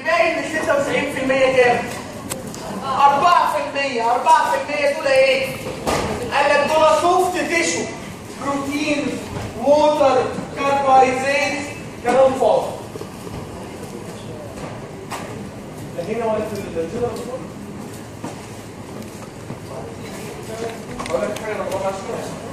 الباقي من 96% كام 4% 4% دول ايه قال لك دول سوفت تيشو بروتين ووتر كربوهيدرات كلام فاضي لا هنا ولا في الجدول اقول لك حاجه انا ما بعرفش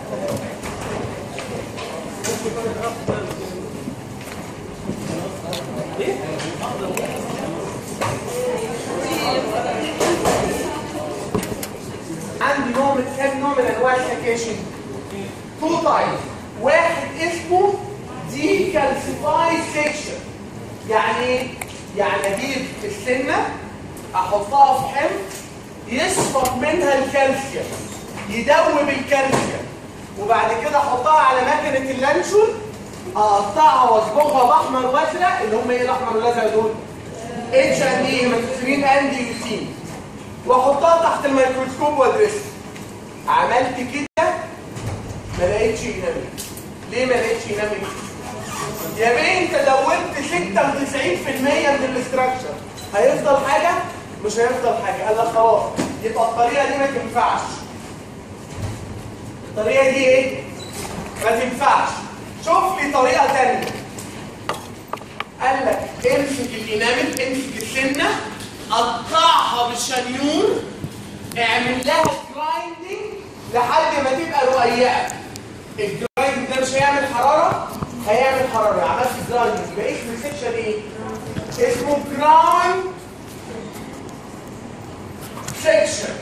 عندي نوع من كام نوع من انواع السكاشن تو تايب واحد اسمه دي كالسيفاي سيكشن يعني ايه؟ يعني اجيب السنه احطها في حمض يصفط منها الكالسيوم يدوب الكالسيوم وبعد كده احطها على مكنه اللانشون اقطعها واصبغها باحمر وازرق اللي هم ايه الاحمر والازرق دول؟ اتش ان اي هيماتوسيرين اندي يوتين واحطها تحت الميكروسكوب وادرسها عملت كده ما لقيتش انامي ليه ما لقيتش انامي يا بيه انت دوبت 96% من الاستراكشر هيفضل حاجه مش هيفضل حاجه قال لك خلاص يبقى الطريقه دي ما تنفعش الطريقه دي ايه ما تنفعش شوف لي طريقه ثانيه قال لك امسك الانامل امسك السنه قطعها بالشنيور اعمل لها جرايندنج لحد ما تبقى رقيقه الجرايندنج ده مش هيعمل حراره هيعمل حراره عملت جرايندنج يبقى اسم السكشن ايه اسمه جرايند سكشن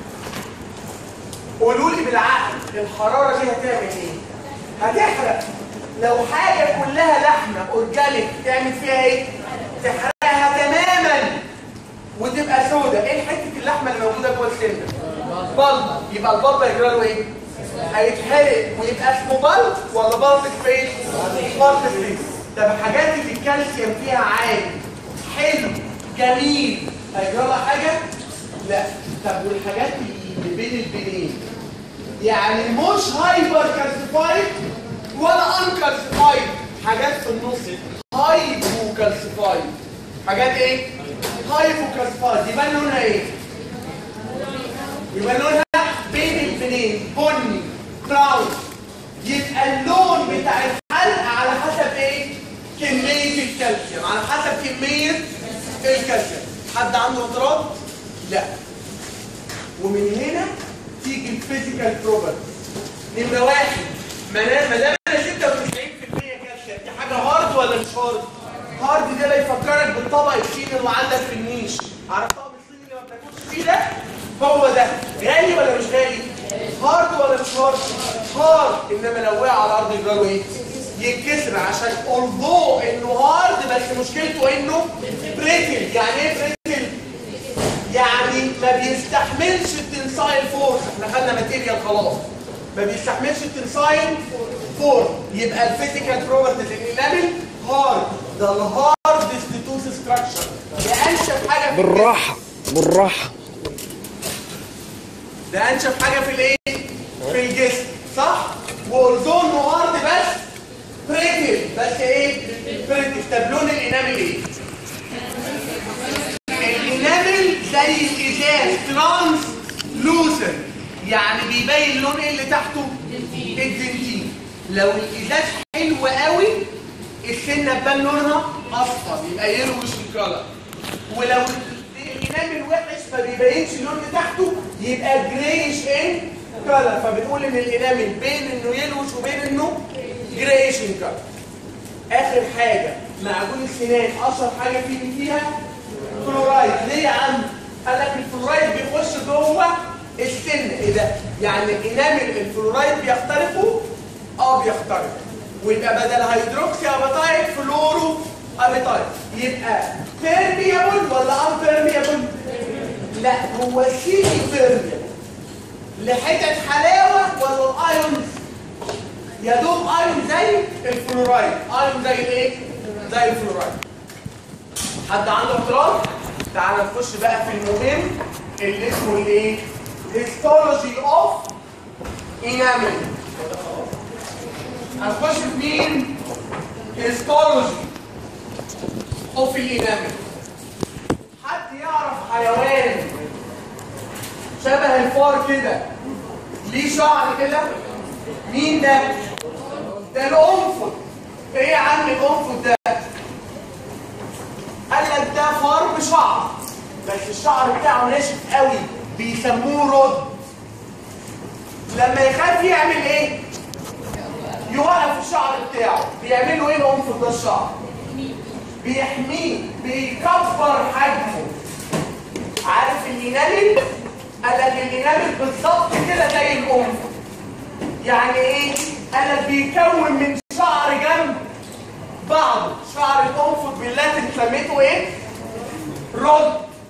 قولوا لي بالعقل الحراره دي هتعمل ايه هتحرق لو حاجه كلها لحمه اورجانيك تعمل فيها ايه تحرقها تماما وتبقى سودة ايه حته اللحمه اللي موجوده جوه السنه بلط يبقى البلط هيجرى له ايه هيتحرق ويبقى اسمه بلط ولا بلط فين بلط فين طب حاجات اللي الكالسيوم فيها عالي حلو جميل هيجرى لها حاجه لا طب والحاجات اللي بين البنين يعني مش هايبر كالسيفايد ولا ان كالسيفايد حاجات في النص هايبو كالسيفايد حاجات ايه هايبو كالسيفايد يبقى لونها ايه يبقى لونها بين البنين بني براون يبقى اللون بتاع الحلق على حسب ايه كميه الكالسيوم على حسب كميه الكالسيوم حد عنده اعتراض لا ومن هنا تيجي الفيزيكال بروبرتي نمره واحد ما انا ما دام انا 96% كالسيوم دي حاجه هارد ولا مش هارد؟ هارد ده بيفكرك بالطبق الصيني اللي عندك في النيش عارف طبق الصيني اللي ما بتاكلش فيه ده؟ هو ده غالي ولا مش غالي؟ هارد ولا مش هارد؟ هارد انما لو وقع على الارض يجرى له ايه؟ يتكسر عشان although انه هارد بس مشكلته انه بريتل يعني ايه بريتل؟ يعني ما بيستحملش التنسايل فورس احنا خدنا ماتيريال خلاص ما بيستحملش التنسايل فورس يبقى الفيزيكال بروبرتيز الانامل هارد ده الهارد ستيتوس ستراكشر ده انشف حاجه في بالراحة بالراحة ده انشف حاجه في الايه في الجسم صح واوزون هارد بس بريتل بس ايه بريتل طب لون الانامل ايه الانامل زي الازاز ترانس لوسن يعني بيبين لون ايه اللي تحته الدنتين لو الازاز حلو قوي السنه تبان لونها اصفر يبقى يلوش الكلر ولو الانامل وحش ما بيبينش اللون اللي تحته يبقى جريش ان كلر فبنقول ان الانامل بين انه يلوش وبين انه جريش ان كلر اخر حاجه معجون السنان اشهر حاجه فيه فيها فلورايد ليه يا عم قال لك الفلورايد بيخش جوه السن ايه ده يعني الانامل الفلورايد بيختلفوا اه بيختلفوا ويبقى بدل هيدروكسي ابيتايت فلورو ابيتايت يبقى بيرميبل ولا ان بيرميبل لا هو سيمي بيرميبل لحتت حلاوه ولا الايونز يا دوب ايون زي الفلورايد ايون زي الايه زي الفلورايد حد عنده اعتراض تعال نخش بقى في المهم اللي اسمه الايه histology of enamel هنخش في مين histology of الانامل حيوان شبه الفار كده ليه شعر كده مين ده ده الانفض ايه يا عم الانفض ده قال لك ده فار بشعر بس الشعر بتاعه ناشف قوي بيسموه رد لما يخاف يعمل ايه يوقف الشعر بتاعه بيعملوا ايه الانفض ده الشعر بيحميه بيكبر حجمه عارف الانامل قال لك الانامل بالظبط كده زي الانف يعني ايه قال لك بيكون من شعر جنب بعضه شعر الانف باللاتين سميته ايه رد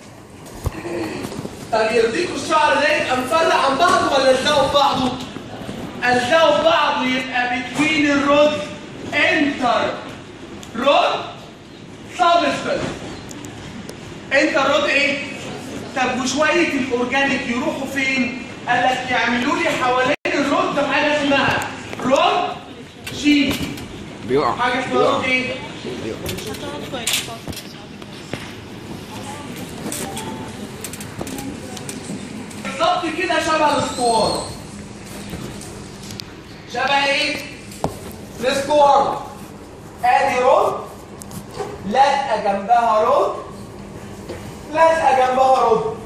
طب يرضيكوا الشعر ده يبقى مفرق عن بعضه ولا يلزقوا في بعضه الزقوا في بعضه يبقى بتوين الرد انتر رد سبستنس انت الرد ايه طب وشويه الاورجانيك يروحوا فين قال لك يعملوا لي حوالين الرد حاجه اسمها رد شيت بيقع حاجه اسمها رد ايه بالظبط كده شبه الاسطوانه شبه ايه الاسطوانه ادي رد لازقه جنبها رد لازقه جنبها رد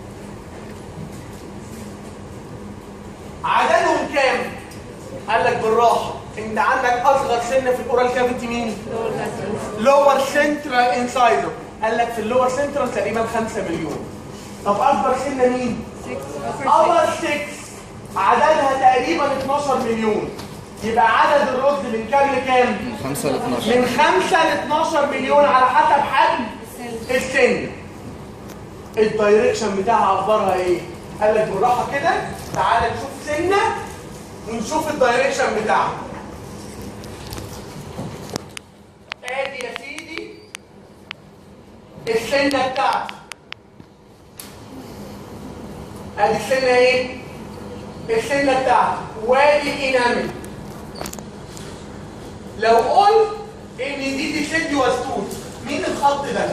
عددهم كام قال لك بالراحه انت عندك اصغر سنه في الاورال كافيتي مين لور سنترال انسايدر قال لك في اللور سنترال تقريبا 5 مليون طب اكبر سنه مين upper 6 عددها تقريبا 12 مليون يبقى عدد الرز من كام لكام؟ 5 ل 12 من 5 ل 12 مليون على حسب حجم السن الدايركشن بتاعها اخبارها ايه؟ قال لك بالراحه كده تعالى نشوف سنه ونشوف الدايركشن بتاعها ادي يا سيدي السنه بتاعتي ادي السنه ايه؟ السنه بتاعتي وادي الانامل لو قلت ان دي ديسيديوس توت مين الخط ده؟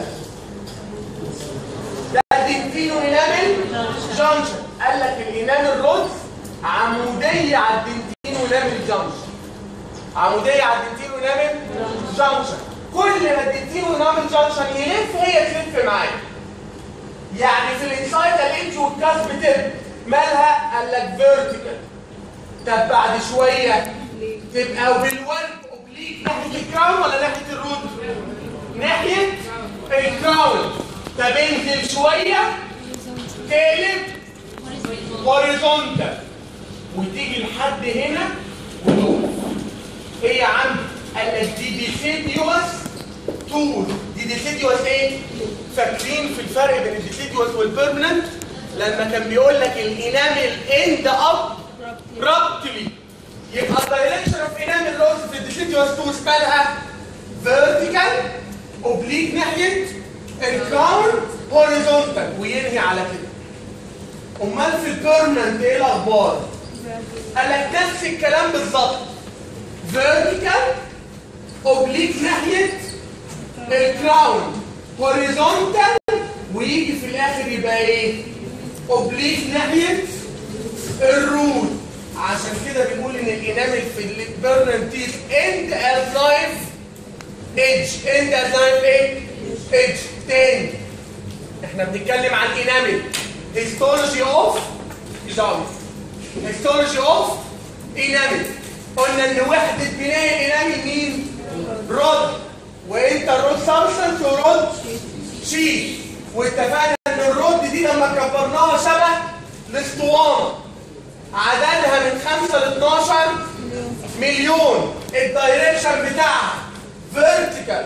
ده الدنتينو انامل جانشن قال لك الانامل رودز عموديه على الدنتينو انامل جانشن عموديه على الدنتينو انامل جانشن كل ما الدنتينو انامل جانشن يلف هي تلف معاك يعني في الانسايد الانج والكاس بتب مالها قال لك فيرتيكال طب بعد شويه تبقى بالورد اوبليك ناحيه الكراون ولا ناحيه الروت ناحيه الكراون طب انزل شويه تقلب هوريزونتال وتيجي لحد هنا وتقف ايه يا عم قال لك دي ديسيديوس طول دي ديسيديوس ايه فاكرين في الفرق بين الديسيديوس والبيرمننت لما كان بيقول لك الانامل اند اب رابتلي يبقى الدايركشن اوف انامل روز في الديسيديوس تو سبالها فيرتيكال اوبليك ناحيه الكراون هوريزونتال وينهي على كده امال في البيرمننت ايه الاخبار قال لك نفس الكلام بالظبط فيرتيكال اوبليك ناحيه الكراون هوريزونتال ويجي في الاخر يبقى ايه اوبليك ناحيه الروت عشان كده بنقول ان الانامل في البرننتيز اند از لايف ايدج اند از لايف ايه ايدج تاني احنا بنتكلم عن انامل هيستولوجي اوف جامب هيستولوجي اوف انامل قلنا ان وحده بناء الانامل مين رد وانت الرود سبستنس ورود شيت واتفقنا ان الرد دي لما كبرناها شبه الاسطوانه عددها من 5 ل 12 مليون الدايركشن بتاعها فيرتيكال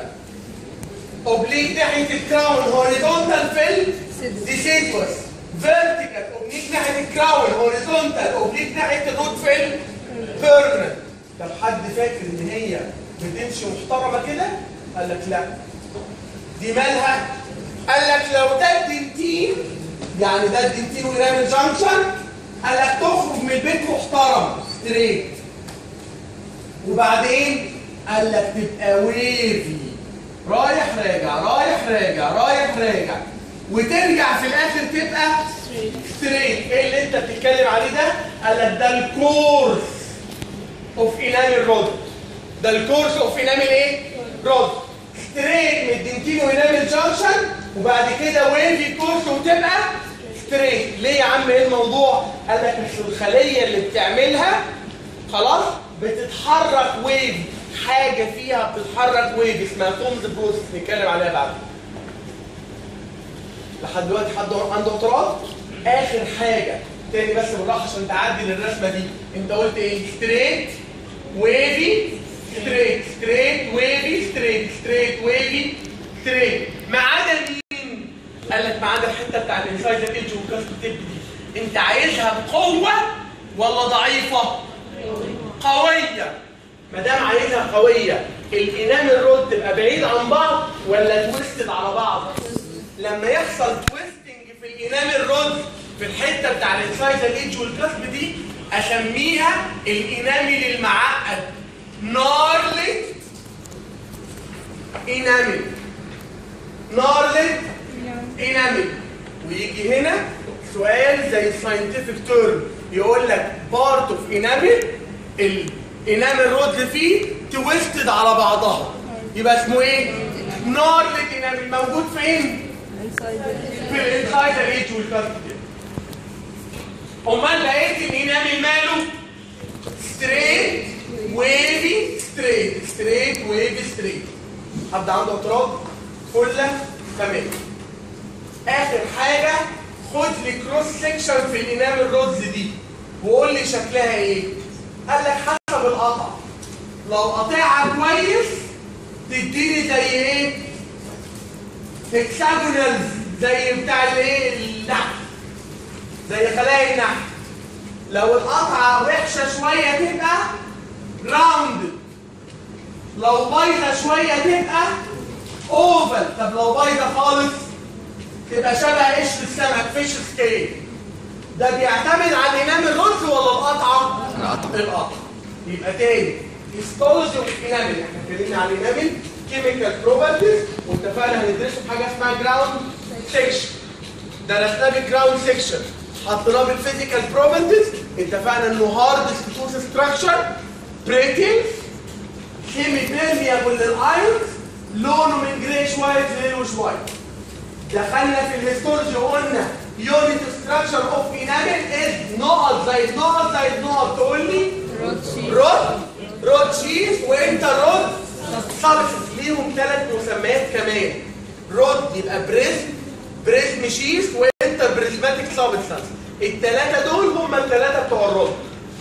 اوبليك ناحيه الكراون هوريزونتال في الديسيدوس فيرتيكال اوبليك ناحيه الكراون هوريزونتال اوبليك ناحيه الروت في البيرمننت طب حد فاكر ان هي بتمشي محترمه كده؟ قال لك لا دي مالها؟ قال لك لو ده الدنتين يعني ده الدنتين والرامل جانكشن قال لك تخرج من البيت محترم ستريت وبعدين قال لك تبقى ويفي رايح راجع رايح راجع رايح راجع وترجع في الاخر تبقى ستريت ايه اللي انت بتتكلم عليه ده؟ قال لك ده الكورس اوف انامل رود ده الكورس اوف انامل ايه؟ رود ستريت من الدنتين وانامل جانكشن وبعد كده ويفي كورس وتبقى ستريت ليه يا عم ايه الموضوع؟ قال لك مش الخليه اللي بتعملها خلاص بتتحرك ويف حاجه فيها بتتحرك ويف اسمها كومز بروسس نتكلم عليها بعد لحد دلوقتي حد عنده اعتراض اخر حاجه تاني بس بالراحه عشان تعدل الرسمه دي انت قلت ايه ستريت ويفي ستريت ستريت ويفي ستريت ستريت ويفي ستريت ما عدا مين قال لك ما عدا الحته بتاعت الانسايد ايدج والكاسب تيب دي انت عايزها بقوه ولا ضعيفه قويه ما دام عايزها قويه الانام الرود تبقى بعيد عن بعض ولا تويستد على بعض لما يحصل تويستنج في الانام الرود في الحته بتاع الانسايزر ايدج والكسب دي اسميها الانامل المعقد نارلت انامل نارلت انامل ويجي هنا سؤال زي الساينتفك تيرم يقول لك بارت اوف انامل الانامل رود اللي فيه تويستد على بعضها يبقى اسمه ايه؟ نارلت انامل موجود فين؟ في الانسايدر ايج والكاستر امال لقيت الانامل ماله ستريت ويفي ستريت ستريت ويفي ستريت حد عنده اعتراض فله تمام اخر حاجه خد لي كروس سكشن في الانامل رودز دي وقول لي شكلها ايه قال لك حسب القطع لو قطعها كويس تديني زي ايه هكساجونالز زي بتاع الايه النحل زي خلايا النحل لو القطعه وحشه شويه تبقى راوند لو بايظه شويه تبقى اوفل طب لو بايظه خالص تبقى شبه قشر السمك فيش سكيل ده بيعتمد على انام الرز ولا القطعه؟ القطعة. القطعه يبقى تاني هيستولوجي اوف انامل احنا اتكلمنا على الانامل كيميكال بروبرتيز واتفقنا هندرسه في حاجه اسمها جراوند سيكشن درسناه بالجراوند سيكشن حطيناه بالفيزيكال بروبرتيز اتفقنا انه هارد سكتوس ستراكشر بريتل سيمي بيرميابل للايرونز لونه من جريش وايت ليلوش وايت دخلنا في الهيستولوجي وقلنا يونت ستراكشر اوف انامل از نقط زي نقط زي نقط تقول لي رود رود شيز وانت رود سبستنس ليهم ثلاث مسميات كمان رود يبقى بريزم بريزم شيز وانت بريزماتيك سبستنس الثلاثه دول هم الثلاثه بتوع الرود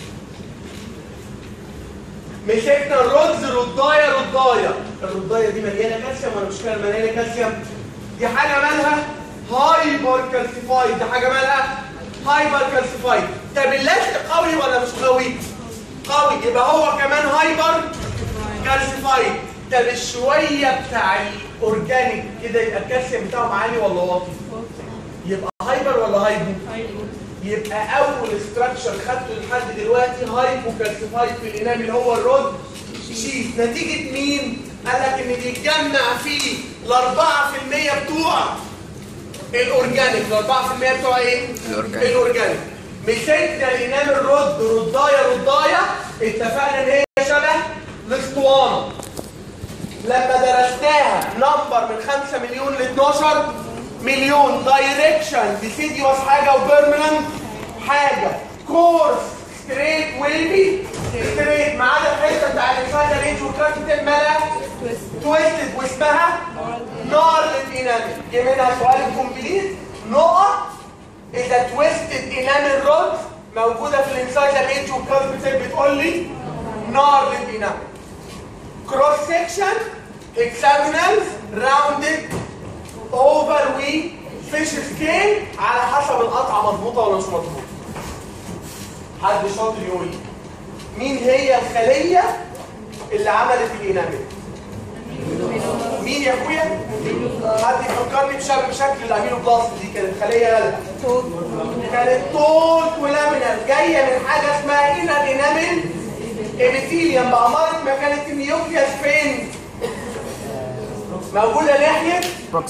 مسكنا الرز رضايه رضايه الرضايه دي مليانه كالسيوم ولا مش كده مليانه كالسيوم دي حاجه مالها هايبر كالسيفايد دي حاجه مالها هايبر كالسيفايد طب اللزق قوي ولا مش قوي قوي يبقى هو كمان هايبر كالسيفايد طب الشويه بتاع الاورجانيك كده يبقى الكالسيوم بتاعهم عالي ولا واطي يبقى هايبر ولا هايبو يبقى اول استراكشر خدته لحد دلوقتي هايبو كالسيفايد في الانام اللي هو الرود شيت نتيجه مين قال لك ان بيتجمع فيه ال 4% بتوع الاورجانيك ال 4% بتوع ايه الأورجانيك. الاورجانيك مسكنا الانام الرد رضايه رضايه اتفقنا ان هي شبه الاسطوانه لما درسناها نمبر من 5 مليون ل 12 مليون دايركشن ديسيديوس حاجه وبيرمننت حاجه كورس ستريت ويلبي ستريت ما عدا الحته بتاع الانسايدر رينج والكراكتين مالها تويستد واسمها نار للانامل جه منها سؤال كومبليت نقط اذا تويستد انامل رود موجوده في الانسايدر رينج والكراكتين بتقول لي نار للانامل cross section hexagonal rounded oval و fish scale على حسب القطعه مظبوطه ولا مش مظبوطه حد شاطر يقول لي مين هي الخليه اللي عملت الانامل مين يا اخويا حد يفكرني بشكل بشكل الامينو بلاست دي كانت خليه غالبه كانت توت ولامينال جايه من حاجه اسمها انر انامل ابيثيليوم بعمارة مكانة النيوكليوس فين؟ موجودة ناحية بروكسيم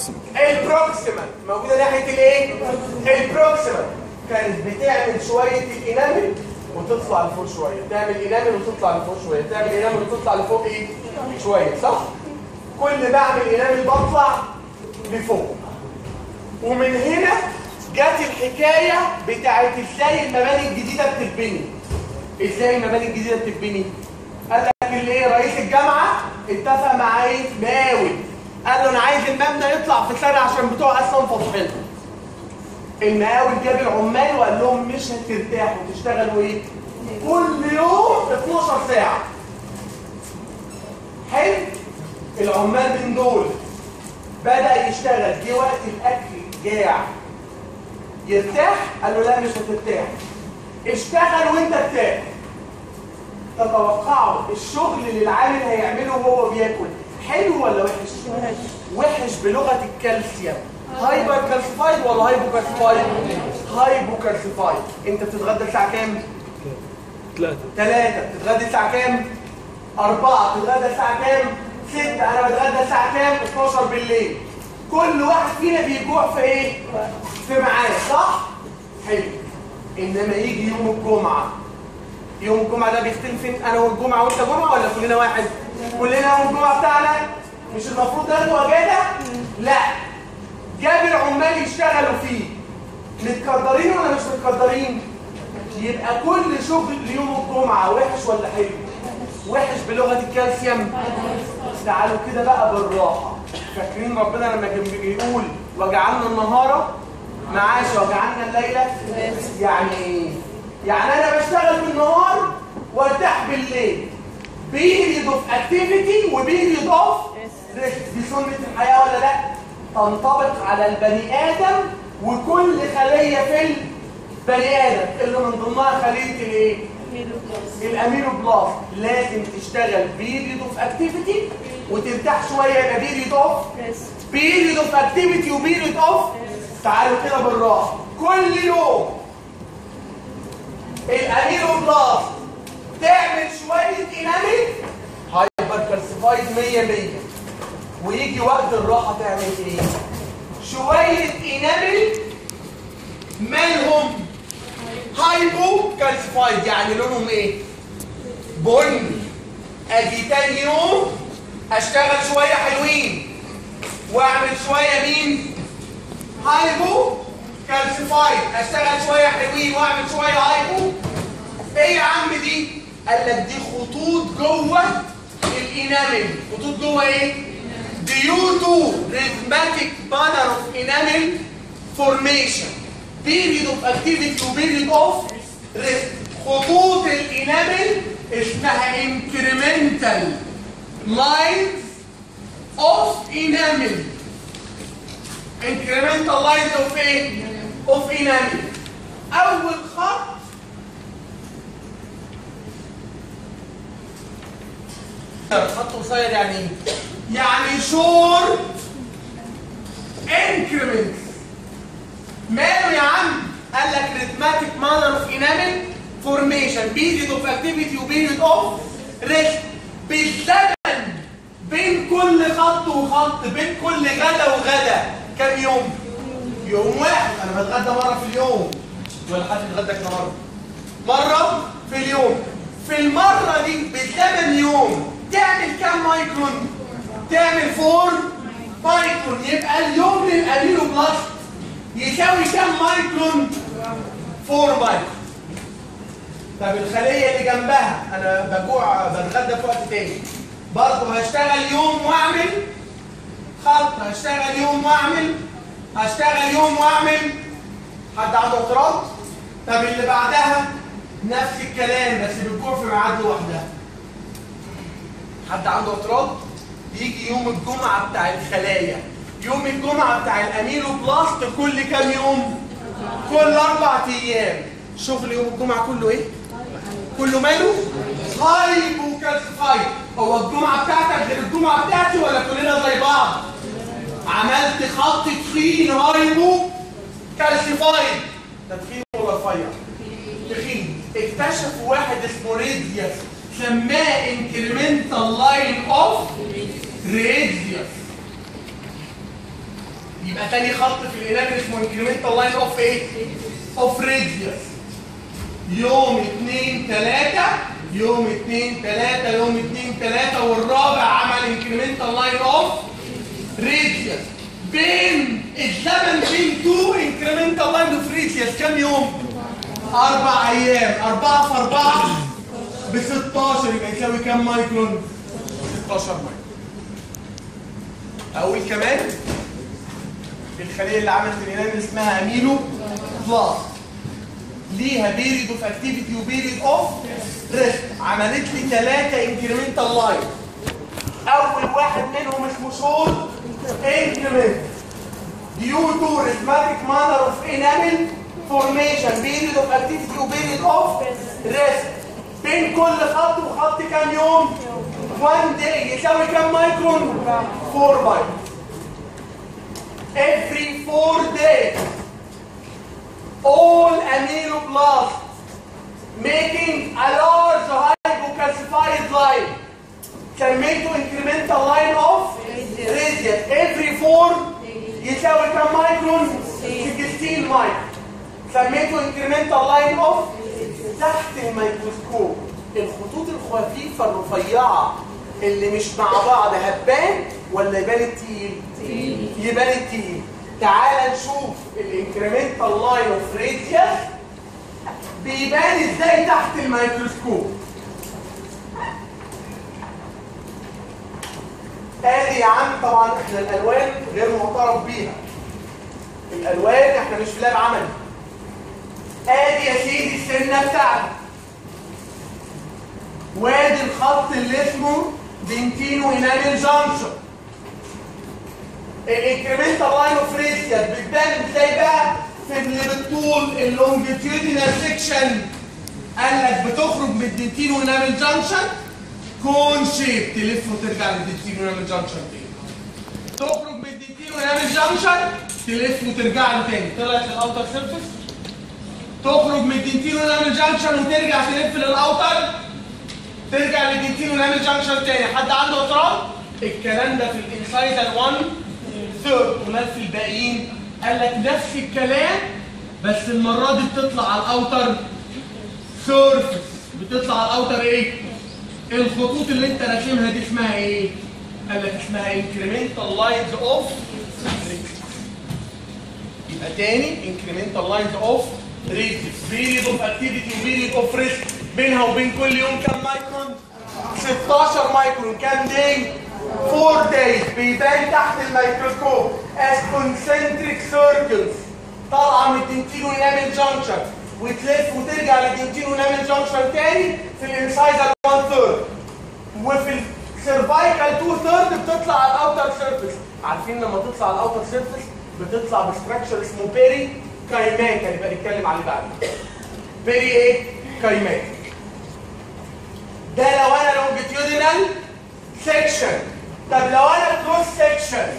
البروكسيمال موجوده ناحيه الايه البروكسيمال كانت بتعمل شويه الانامل وتطلع لفوق شويه تعمل انامل وتطلع لفوق شويه تعمل انامل وتطلع لفوق ايه شويه صح كل ما اعمل انامل بطلع لفوق ومن هنا جت الحكايه بتاعت ازاي المباني الجديده بتتبني ازاي المباني الجديده بتتبني قال لك اللي ايه رئيس الجامعه اتفق مع ايه مقاول قال له انا عايز المبنى يطلع في سنه عشان بتوع اصلا فاضحين المقاول جاب العمال وقال لهم مش هترتاحوا تشتغلوا ايه كل يوم 12 ساعه حلو العمال من دول بدا يشتغل جه وقت الاكل جاع يرتاح قال له لا مش هترتاح اشتغل وانت ارتاح تتوقعوا الشغل اللي العامل هيعمله وهو بياكل حلو ولا وحش؟ وحش بلغه الكالسيوم هايبر كالسيفايد ولا هايبو كالسيفايد؟ هايبو كالسيفايد انت بتتغدى الساعه كام؟ ثلاثة ثلاثة بتتغدى الساعة كام؟ أربعة بتتغدى الساعة كام؟ ستة أنا بتغدى الساعة كام؟ 12 بالليل كل واحد فينا بيجوع في إيه؟ في ميعاد صح؟ حلو إنما يجي يوم الجمعة يوم الجمعة ده بيختلف إن أنا والجمعة وأنت جمعة ولا كلنا واحد؟ كلنا يوم الجمعة بتاعنا مش المفروض ناخده أجازة؟ لا جاب العمال يشتغلوا فيه متقدرين ولا مش متقدرين؟ يبقى كل شغل يوم الجمعة وحش ولا حلو؟ وحش بلغة الكالسيوم تعالوا كده بقى بالراحة فاكرين ربنا لما كان بيقول وجعلنا النهار معاش وجعلنا الليلة يعني ايه؟ يعني انا بشتغل بالنهار وارتاح بالليل بيريد اوف اكتيفيتي وبيريد اوف دي سنة الحياة ولا لا؟ تنطبق على البني آدم وكل خلية في البني آدم اللي من ضمنها خلية الايه؟ الامينو بلاست لازم تشتغل بيريد اوف اكتيفيتي وترتاح شويه يبقى بيريد اوف بيريد اوف اكتيفيتي وبيريد اوف تعالوا كده بالراحه كل يوم الامينو بلاست تعمل شويه انامل هايبر كالسيفايد 100 100 ويجي وقت الراحه تعمل ايه؟ شويه انامل مالهم هايبو كالسيفايد يعني لونهم ايه بني اجي تاني يوم اشتغل شويه حلوين واعمل شويه مين هايبو كالسيفايد اشتغل شويه حلوين واعمل شويه هايبو ايه يا عم دي قال لك دي خطوط جوه الانامل خطوط جوه ايه due to rhythmic manner of enamel formation period of activity و period of rest خطوط الانامل اسمها incremental lines of enamel incremental lines of ايه of enamel اول خط خط قصير يعني ايه يعني short increments ماله يا عم؟ قال لك rhythmic manner of enamel formation period of activity و period of rest بالزمن بين كل خط وخط بين كل غدا وغدا كم يوم؟ يوم واحد انا بتغدى مره في اليوم ولا حد بيتغدى كده مره؟ مره في اليوم في المره دي بالزمن يوم تعمل كم مايكرون؟ تعمل 4 مايكرون يبقى اليوم للامينو بلاست يساوي كم مايكرون 4 مايكرون طب الخليه اللي جنبها انا بجوع بتغدى في وقت تاني برضه هشتغل يوم واعمل خط هشتغل يوم واعمل هشتغل يوم واعمل حد عنده اعتراض طب اللي بعدها نفس الكلام بس بتجوع في ميعاد لوحدها حد عنده اعتراض يجي يوم الجمعه بتاع الخلايا يوم الجمعة بتاع الأمينو بلاست كل كام يوم؟ كل أربع أيام شغل يوم الجمعة كله إيه؟ كله ماله؟ هايبو كالسيفايد هو الجمعة بتاعتك غير الجمعة بتاعتي ولا كلنا زي بعض؟ عملت خط تخين هايبو كالسيفايد ده تخين ولا رفيع؟ تخين اكتشفوا واحد اسمه ريديوس سماه انكريمنتال لاين اوف ريديوس يبقى تاني خط في الانامل اسمه انكريمنتال لاين اوف ايه؟ اوف ريديوس يوم 2 3 يوم 2 3 يوم 2 3 والرابع عمل انكريمنتال لاين اوف ريديوس بين الزمن بين تو انكريمنتال لاين اوف ريديوس كام يوم؟ اربع ايام اربعه في اربعه ب 16 يبقى يساوي كام مايكرون؟ 16 مايكرون اقول كمان الخليه اللي عملت الانامل اسمها اميلو بلاس ليها بيريد اوف اكتيفيتي وبيريد اوف ريست عملت لي ثلاثه انكريمنتال لاين اول واحد منهم اسمه شورت انكريمنت due to rhythmic manner of enamel formation period of activity وبيريد اوف ريست بين كل خط وخط كام يوم 1 day يساوي كام مايكرون 4 مايكرون every 4 days all amyloblasts making a large hypocalcified line سميته incremental line of radius every 4 يساوي كم مايكرون 16 مايكرون سميته incremental line of تحت الميكروسكوب الخطوط الخفيفه الرفيعه اللي مش مع بعض هتبان ولا يبان التقيل؟ يبان التقيل تعال نشوف الانكريمنتال لاين اوف راديوس بيبان ازاي تحت الميكروسكوب ادي يا عم طبعا احنا الالوان غير معترف بيها الالوان احنا مش في لاب عملي ادي يا سيدي السنه بتاعتك وادي الخط اللي اسمه دنتينو انامل جانكشن الانكريمنتال لاين اوف ريسيال بتبان ازاي بقى في اللي بالطول اللونجيتيودينال سيكشن قال لك بتخرج من الدنتينو انامل جانكشن كون شيب تلف وترجع للدنتينو انامل جانكشن تاني تخرج من الدنتينو انامل جانكشن تلف وترجع له تاني طلعت للاوتر سيرفيس تخرج من الدنتينو انامل جانكشن وترجع تلف للاوتر ترجع للدنتينو انامل جانكشن تاني حد عنده اعتراض الكلام ده في الانسايدر 1 ثيرد امال في الباقيين قال لك نفس الكلام بس المره دي بتطلع على الاوتر سيرفيس بتطلع على الاوتر ايه الخطوط اللي انت راسمها دي اسمها ايه قال لك اسمها incremental lines of يبقى تاني incremental lines of radius period of activity و period of rest بينها وبين كل يوم كام مايكرون 16 مايكرون كام داي 4 days بيبان تحت الميكروسكوب as concentric circles طالعه من الدنتينو انامل جانكشن وتلف وترجع للدنتينو انامل جانكشن تاني في الانسايزر 1 ثيرد وفي السيرفايكال 2 ثيرد بتطلع على الاوتر سيرفيس عارفين لما تطلع على الاوتر سيرفيس بتطلع بستراكشر اسمه بيري كايمات هنبقى نتكلم عليه بعد بيري ايه كايمات ده لو انا لونجيتيودينال سيكشن طب لو انا كروس سيكشن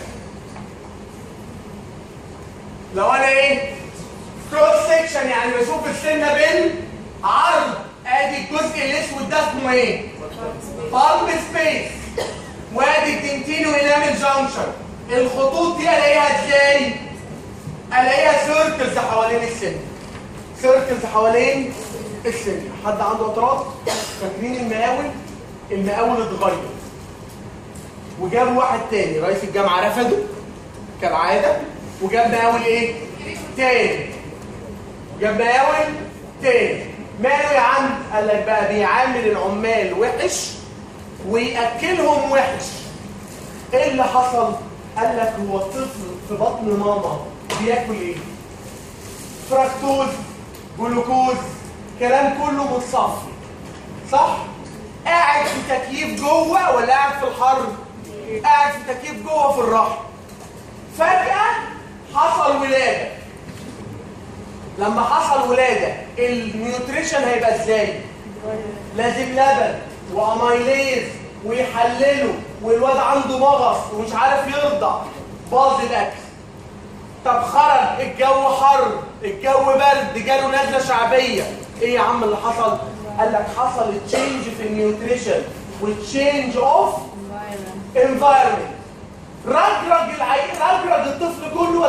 لو انا ايه كروس سيكشن يعني بشوف السنه بالعرض ادي الجزء الاسود ده اسمه ايه بالب سبيس وادي الدنتينو انامل جانكشن الخطوط دي الاقيها ازاي الاقيها سيركلز حوالين السن سيركلز حوالين السن حد عنده اعتراض فاكرين المقاول المقاول اتغير وجاب واحد تاني رئيس الجامعه رفضه كالعاده وجاب مقاول ايه تاني جاب مقاول تاني ماله يا عم قال لك بقى بيعامل العمال وحش وياكلهم وحش ايه اللي حصل قال لك هو الطفل في بطن ماما بياكل ايه فركتوز جلوكوز كلام كله متصفي صح قاعد في تكييف جوه ولا قاعد في الحر قاعد في تكييف جوه في الرحم فجاه حصل ولاده لما حصل ولاده النيوتريشن هيبقى ازاي لازم لبن واميليز ويحلله والواد عنده مغص ومش عارف يرضع باظ الاكل طب خرج الجو حر الجو برد جاله نزله شعبيه ايه يا عم اللي حصل قال لك حصل تشينج في النيوتريشن وتشينج اوف انفايرمنت رجرج العيل رجرج الطفل كله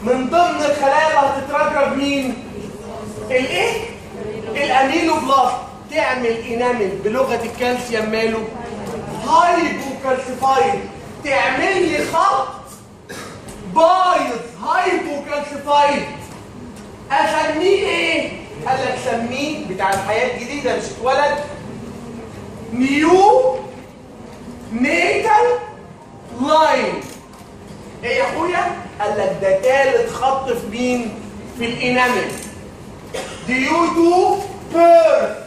من ضمن الخلايا اللي هتترجب مين الايه الاميلو بلاست تعمل انامل بلغه الكالسيوم ماله هايبوكالسيفايد تعمل لي خط بايظ هايبوكالسيفايد اسميه ايه قال لك سميه بتاع الحياه الجديده مش اتولد نيو نيتال لاين ايه يا اخويا قال لك ده ثالث خط في مين في الانامل ديو تو بيرث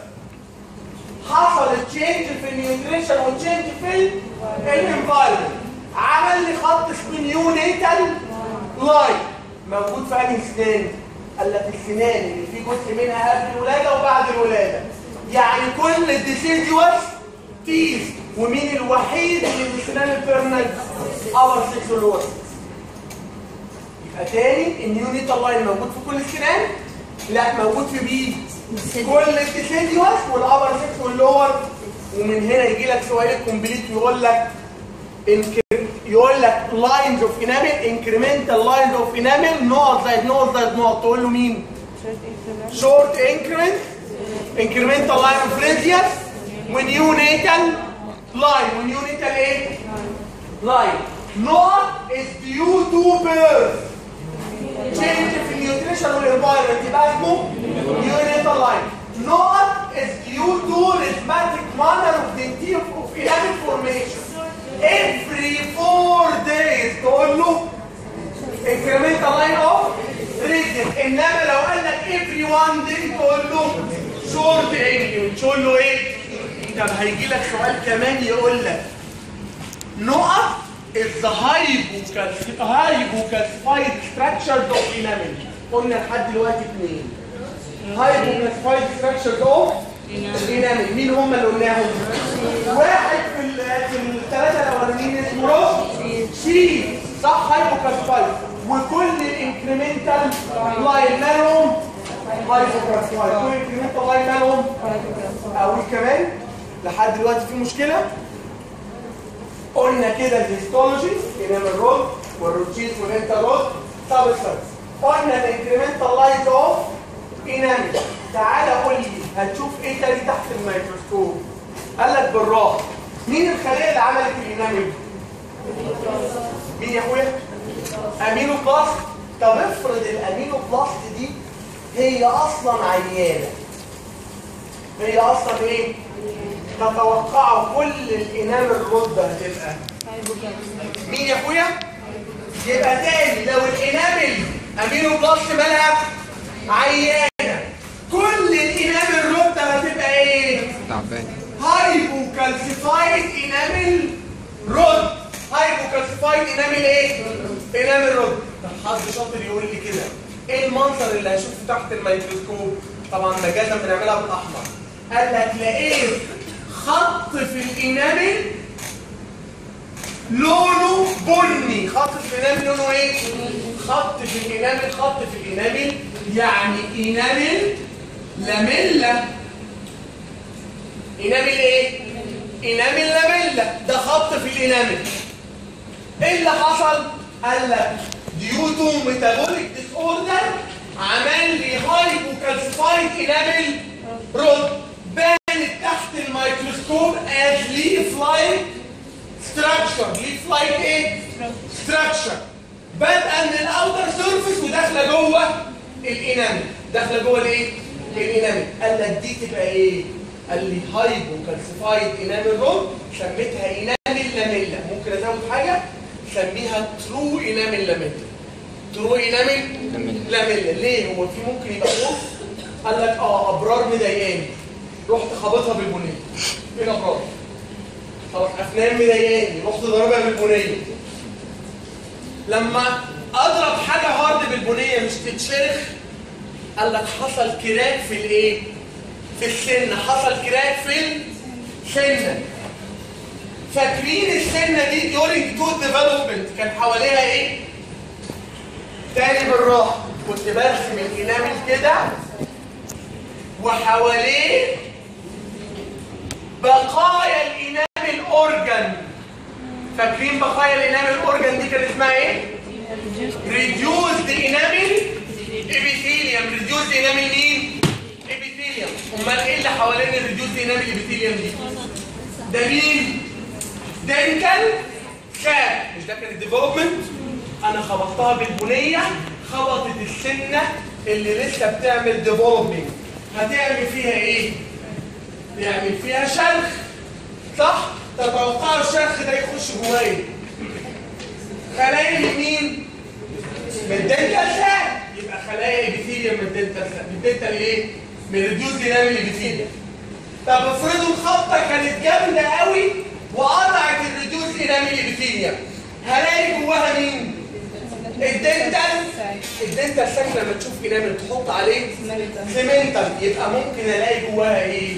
حصل تشينج في النيوتريشن وتشينج في الانفايرمنت عمل لي خط اسمه نيو نيتال لاين موجود في انهي سنان قال لك السنان اللي في جزء منها قبل الولاده وبعد الولاده يعني كل الديسيديوس تيز ومين الوحيد اللي من السنان البيرنال اور سيكسوال وورد يبقى تاني النيونيتال لاين موجود في كل السنان لا موجود في بي كل الديسيديوس والابر سيكس واللور ومن هنا يجي لك سؤال كومبليت يقول لك انكر... يقول لك لاينز اوف انامل انكريمنتال لاينز اوف انامل نقط زائد نقط زائد نقط تقول له مين؟ شورت انكريمنت انكريمنتال لاين اوف ريديوس ونيونيتال لاين ونيونيتال ايه؟ لاين نقط is due to birth change في النيوتريشن والانفايرمنت يبقى اسمه نيونيتال لاين نقط is due to rhythmic manner of the of enamel formation every four days تقول له incremental line of radius انما لو قال لك every one day تقول له short increment تقول له ايه؟ طب هيجي لك سؤال كمان يقول لك نقط is the hypocalci- hypocalcified structures of enamel قلنا لحد دلوقتي اثنين hypocalcified structures of enamel مين هم اللي قلناهم؟ واحد في ال- في الثلاثه الاولانيين اسمه روس سي صح هايبوكالسفايد وكل الانكريمنتال لاين مالهم هايبوكالسفايد كل الانكريمنتال لاين مالهم اقول كمان لحد دلوقتي في مشكله قلنا كده الهيستولوجي انامل رود والروتشيز والانتر رود سبستانس قلنا الانكريمنتال لاينز اوف انامل تعالى قول لي هتشوف ايه تاني تحت الميكروسكوب قال لك بالراحه مين الخليه اللي عملت الانامل مين يا اخويا امينو بلاست طب افرض الامينو بلاست دي هي اصلا عيانه هي اصلا ايه تتوقعوا كل الانامل الرده هتبقى مين يا اخويا يبقى تاني لو الانامل امينو بلاست مالها عيانه كل الانامل الرده هتبقى ايه تعبان هايبوكالسيفايد انامل رود هايبوكالسيفايد انامل ايه انامل رود طب حد شاطر يقول لي كده ايه المنظر اللي هشوفه تحت الميكروسكوب طبعا مجازا بنعملها بالاحمر قال لك لقيت خط في الانامل لونه بني خط في الانامل لونه ايه خط في الانامل خط في الانامل يعني انامل لاميلا انامل ايه انامل لاميلا ده خط في الانامل ايه اللي حصل قال لك ديو تو ميتابوليك ديس اوردر عمل لي هايبوكالسيفايد انامل رود بانت تحت الميكروسكوب از ليف لايك ستراكشر ليف لايك ايه ستراكشر بادئه من الاوتر سيرفيس وداخله جوه الانامل داخله جوه الايه الانامل قال لك دي تبقى ايه قال لي هايبو كالسيفايد انامل رود سميتها انامل لاميلا ممكن ازود حاجه سميها ترو انامل لاميلا ترو انامل لاميلا ليه هو في ممكن يبقى نص قال لك اه ابرار مضايقاني رحت خابطها بالبنيه فين ابرار خلاص افلام مضايقاني رحت ضاربها بالبنيه لما اضرب حاجه هارد بالبنيه مش تتشرخ قال لك حصل كراك في الايه في السنه حصل كراك في السنه فاكرين السنه دي during tooth development كان حواليها ايه تاني بالراحه كنت برسم الانامل كده وحواليه بقايا الانامل اورجان فاكرين بقايا الانامل اورجان دي كان اسمها ايه reduced enamel انامل مين؟ ابيثيليوم امال ايه اللي حوالين الريديوس انامل ابيثيليوم دي؟ ده مين؟ دنتال كاب مش ده كان الديفلوبمنت؟ انا خبطتها بالبنيه خبطت السنه اللي لسه بتعمل ديفلوبمنت هتعمل فيها ايه؟ تعمل فيها شرخ صح؟ تتوقعوا الشرخ ده يخش جواه ايه؟ خلايا مين؟ من الدنتال ساب يبقى خلايا ابيثيليوم من الدنتال ساب الدنتال ايه؟ من الريديوس انامل ابيثيليوم طب افرضوا الخبطه كانت جامده قوي وقطعت الريديوس انامل ابيثيليوم هلاقي جواها مين؟ الدنتال الدنتال ساك لما تشوف انامل تحط عليه سيمنتال يبقى ممكن الاقي جواها ايه؟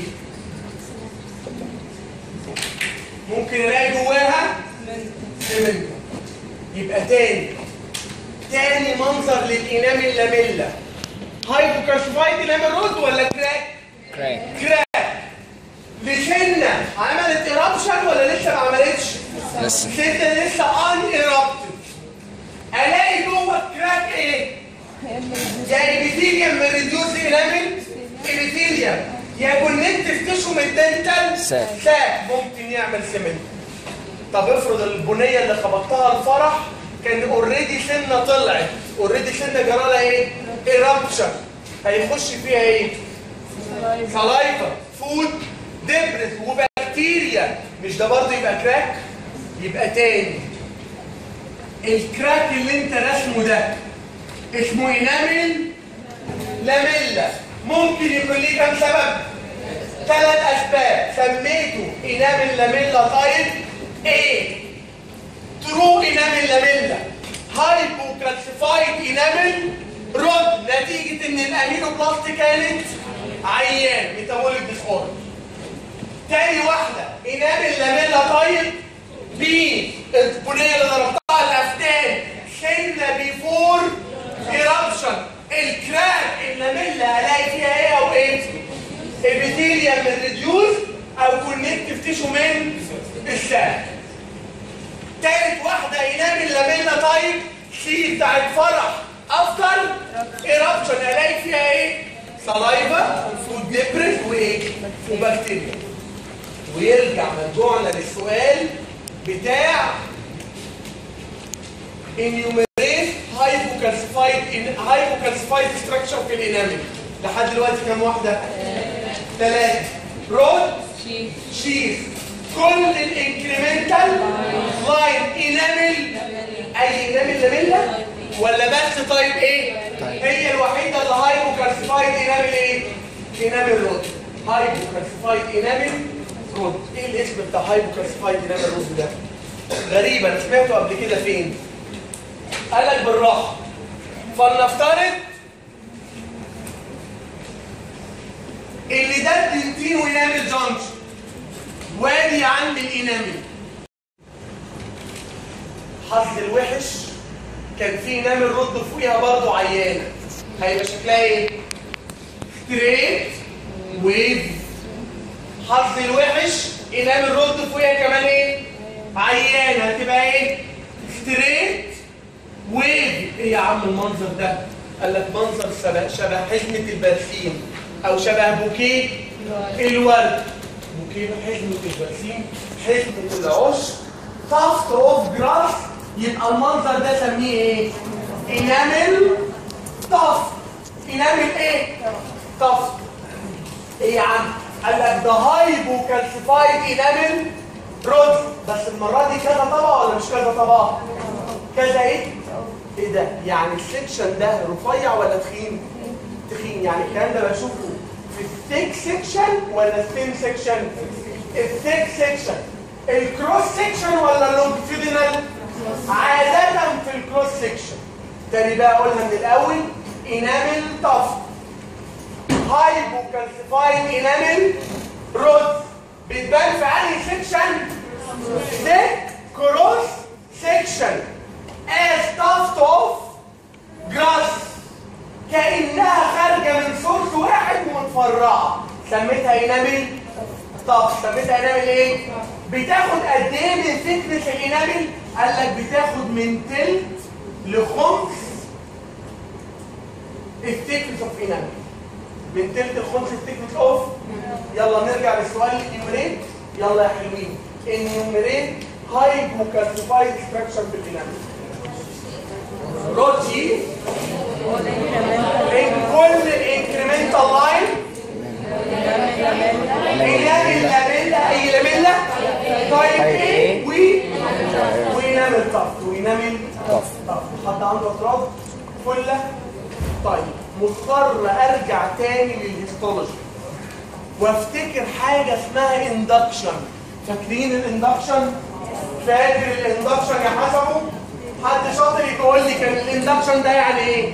ممكن الاقي جواها سيمنتال يبقى تاني تاني منظر للانامل لاميلا هايبوكالسيفايد انامل رود ولا كراك؟ كراك كراك لسنة عملت ايرابشن ولا لسه ما عملتش؟ لسه. سنة لسه ان ايرابتد الاقي جوه الكراك ايه؟ يا ابيثيليوم من ريديوس انامل ابيثيليوم يا كونكتيف تيشو من دنتال ساك. ساك ممكن يعمل سيمنت طب افرض البنيه اللي خبطتها الفرح كان اوريدي سنه طلعت اوريدي سنه جرالها ايه؟ ايرابشن هيخش فيها ايه؟ سلايفا فود دبرس وبكتيريا مش ده برضه يبقى كراك يبقى تاني الكراك اللي انت رسمه ده اسمه انامل لاميلا ممكن يكون ليه كام سبب ثلاث اسباب سميته انامل لاميلا تايب ايه ترو انامل لاميلا هايبوكالسيفايد انامل رد نتيجة ان الامينو بلاست كانت عيان ميتابوليك ديس اوردر تاني واحدة انامل لاميلا طيب بي البنية اللي ضربتها الافتان سنة بيفور ايرابشن الكراك اللاميلا الاقي فيها ايه او ايه؟ ابيثيليوم من ريديوز او كونكتيف تيشو من الساك تالت واحدة انامل لاميلا طيب سي بتاع الفرح افتر ايرابشن الاقي فيها ايه؟ سلايفا فود ديبريس وايه؟ وبكتيريا ويرجع مرجوعنا للسؤال بتاع enumerate hypocalcified in hypocalcified structure في الانامل لحد دلوقتي كام واحدة؟ ثلاثة رود شيز كل الانكريمنتال لاين انامل اي انامل لاميلا ولا بس طيب ايه؟ هي الوحيدة اللي هايبوكالسيفايد انامل ايه؟ انامل رود هايبوكالسيفايد انامل رود ايه الاسم بتاع هايبوكالسيفايد انامل رود ده؟ غريب انا سمعته قبل كده فين؟ قال لك بالراحة فلنفترض اللي ده الدنتين وينامل جانكشن وادي عند الانامل حظ الوحش كان في نامل رد فوقيها برضه عيانه هيبقى شكلها ايه؟ ستريت ويف حظ الوحش انامل رد فوقيها كمان ايه؟ عيانه هتبقى ايه؟ ستريت ويف ايه يا عم المنظر ده؟ قال لك منظر شبه شبه حزمه البرسيم او شبه بوكيه الورد بوكيه حزمه البرسيم حزمه العشب تافت اوف جراس يبقى المنظر ده سميه ايه؟ انامل تافت انامل ايه؟ تافت ايه يا عم؟ قال لك ده هايبو كالسيفايد انامل رود بس المره دي كذا طبقه ولا مش كذا طبقه؟ كذا ايه؟ ايه ده؟ يعني السكشن ده رفيع ولا تخين؟ تخين يعني الكلام ده بشوفه في الثيك سكشن ولا الثين سكشن؟ الثيك سكشن الكروس سكشن ولا اللونجتيودينال؟ عادة في الكروس سكشن تاني بقى اقولها من الاول انامل طف هايبوكالسيفايد انامل رود بتبان في انهي سكشن؟ ثيك كروس سكشن as tuft of grass كأنها خارجة من سورس واحد ومتفرعة سميتها انامل طب سميتها انامل ايه؟ بتاخد قد ايه من ثيكنس الانامل؟ قال لك بتاخد من تلت لخمس الثيكنس اوف انامل من تلت الخمس التكنيك اوف يلا نرجع للسؤال النيوميريت يلا يا حلوين النيوميريت هايبوكالسيفايد ستراكشر بالانامل روتشي in كل incremental line انامل لاميلا اي لاميلا طيب ايه و وينامل طف وينامل طف. طف حد عنده اعتراض فله طيب مضطر ارجع تاني للهيستولوجي وافتكر حاجه اسمها اندكشن فاكرين الاندكشن فاكر الاندكشن يا حسبه حد شاطر يقول لي كان الاندكشن ده يعني ايه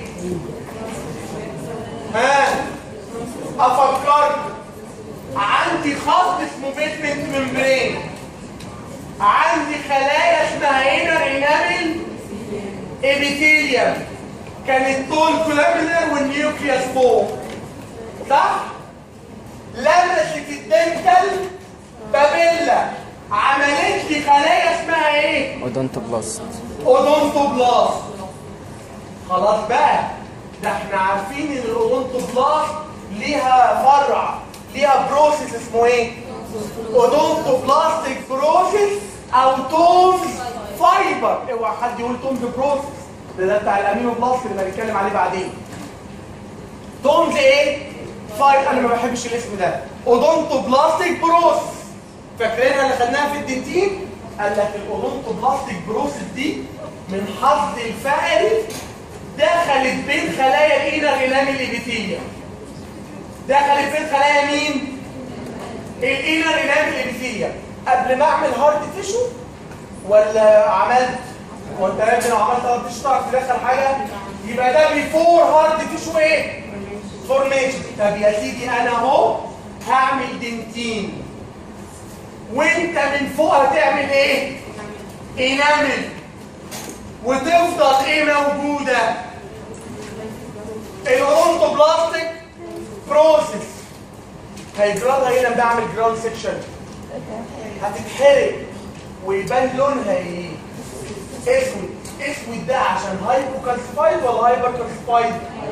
ها افكرك عندي خط اسمه بيتمنت ممبرين عندي خلايا اسمها انر انامل ابيثيليوم كانت طول كولابيلر والنيوكليوس فوق صح؟ لمست الدنتال بابيلا عملت لي خلايا اسمها ايه؟ اودونتوبلاست اودونتوبلاست خلاص بقى ده احنا عارفين ان الاودونتوبلاست ليها فرع ليها بروسيس اسمه ايه اودونتوبلاستيك بروسيس او تومز فايبر اوعى حد يقول تومز بروسيس ده ده بتاع الامينو بلاست اللي هنتكلم عليه بعدين تومز ايه فايبر انا ما بحبش الاسم ده اودونتوبلاستيك بروسيس فاكرينها اللي خدناها في الدنتين قال لك الاودونتوبلاستيك بروسيس دي من حظ الفقري دخلت بين خلايا الانر انامل الابيثيليوم دخلت بين خلايا مين الانر انامل الابيثيليوم قبل ما اعمل هارد تيشو ولا عملت وانت يا ابني لو عملت هارد تيشو تعرف تدخل حاجه يبقى ده بيفور هارد تيشو ايه فورميشن طب يا سيدي انا اهو هعمل دنتين وانت من فوق هتعمل ايه انامل وتفضل ايه موجوده الاورونتوبلاستيك بروسيس هيجرالها هنا بعمل جراوند سيكشن هتتحرق ويبان لونها ايه اسود اسود ده عشان هايبوكالسيفايد ولا هايبر كالسيفايد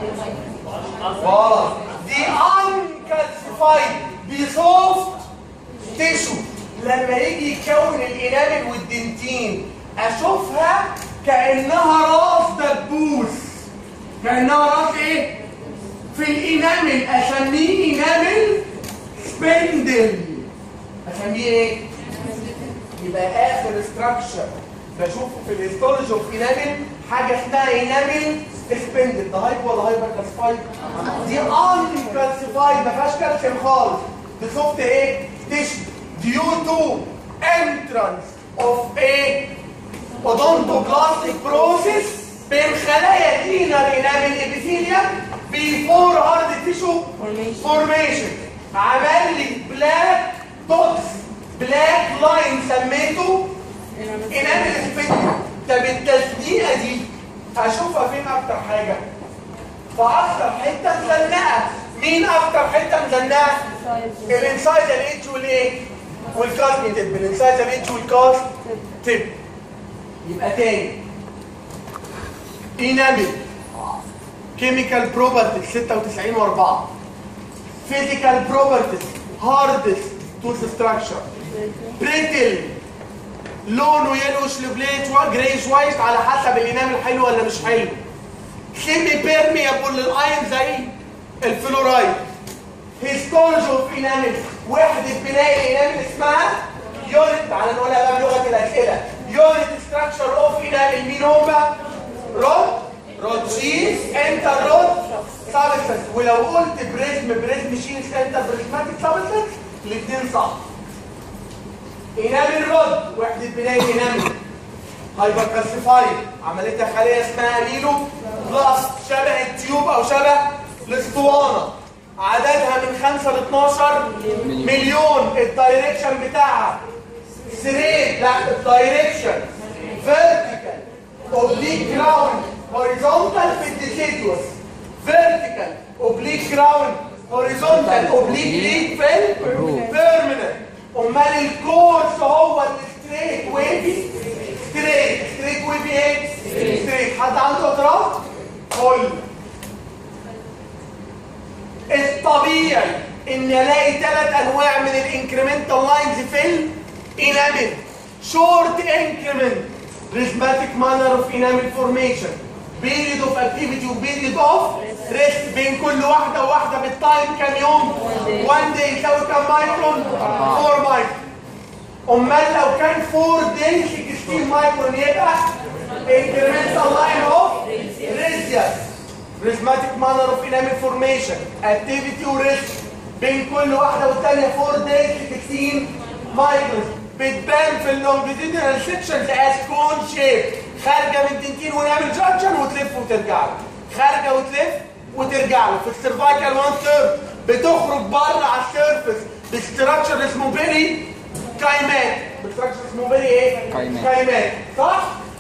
غلط دي انكالسيفايد دي سوفت تيشو لما يجي يكون الانامل والدنتين اشوفها كانها راس دبوس كانها راس ايه في الانامل اسميه انامل سبندل اسميه ايه يبقى اخر ستراكشر بشوفه في الهيستولوجي اوف انامل حاجه اسمها انامل سبندل ده هايب ولا هايبر كالسيفايد دي ان كالسيفايد ما فيهاش كالسيوم خالص دي سوفت ايه تيشو due to entrance of a odontoblastic process بين خلايا الانر انامل ابيثيليوم before hard tissue formation عمل لي بلاك دوتس بلاك لاين سميته انامل سبندل طب التسديقه دي اشوفها فين اكتر حاجه في اكتر حته مزنقه مين اكتر حته مزنقه الانسايزر ايدج والايه والكاست تيب الانسايزر ايدج والكاست تيب يبقى تاني انامل كيميكال بروبرتيز 96 و4 فيزيكال بروبرتيز هاردست توث ستراكشر بريتل لونه يلوش لبليت جريش وايت على حسب الانامل حلو ولا مش حلو سيمي بيرميابل للاين زي الفلورايد هيستولوجي اوف انامل وحده بناء الانامل اسمها يونت تعالى نقولها بقى بلغه الاسئله يونت ستراكشر اوف انامل مين هما؟ رود روتشيز انتر رود سابستنس ولو قلت بريزم بريزم شينز انتر بريزماتيك سابستنس الاثنين صح انامل رود وحده بناء الانامل هايبر كالسيفايد عملتها خليه اسمها ميلو بلاست شبه التيوب او شبه الاسطوانه عددها من 5 ل 12 مليون الدايركشن بتاعها ستريت لا الدايركشن فيرتيكال اوبليك جراوند هوريزونتال في الديسيدوس فيرتيكال اوبليك جراوند هوريزونتال اوبليك ليك في البيرمننت امال الكورس هو الستريت ويفي ستريت ستريت ويفي ايه ستريت حد عنده اعتراض قول الطبيعي ان الاقي ثلاث انواع من الانكريمنتال لاينز في الانامل شورت انكريمنت ريزماتيك مانر اوف انامل فورميشن بيريد اوف اكتيفيتي وبيريد اوف ريست بين كل واحده وواحده بالتايم كام يوم 1 داي يساوي كام مايكرون 4 مايكرون امال لو كان 4 داي 16 مايكرون يبقى incremental line of radius prismatic manner of enamel formation activity وريسك بين كل واحده والثانيه 4 days 16 مايكرون بتبان في اللونجيتودينال سيكشنز از كون شيب خارجه من دنتين ونعمل جانكشن وتلف وترجع له خارجه وتلف وترجع له في السيرفايكال 1 ثيرد بتخرج بره على السيرفس باستراكشر اسمه بيري كايمات باستراكشر اسمه بيري ايه؟ كايمات. كايمات صح؟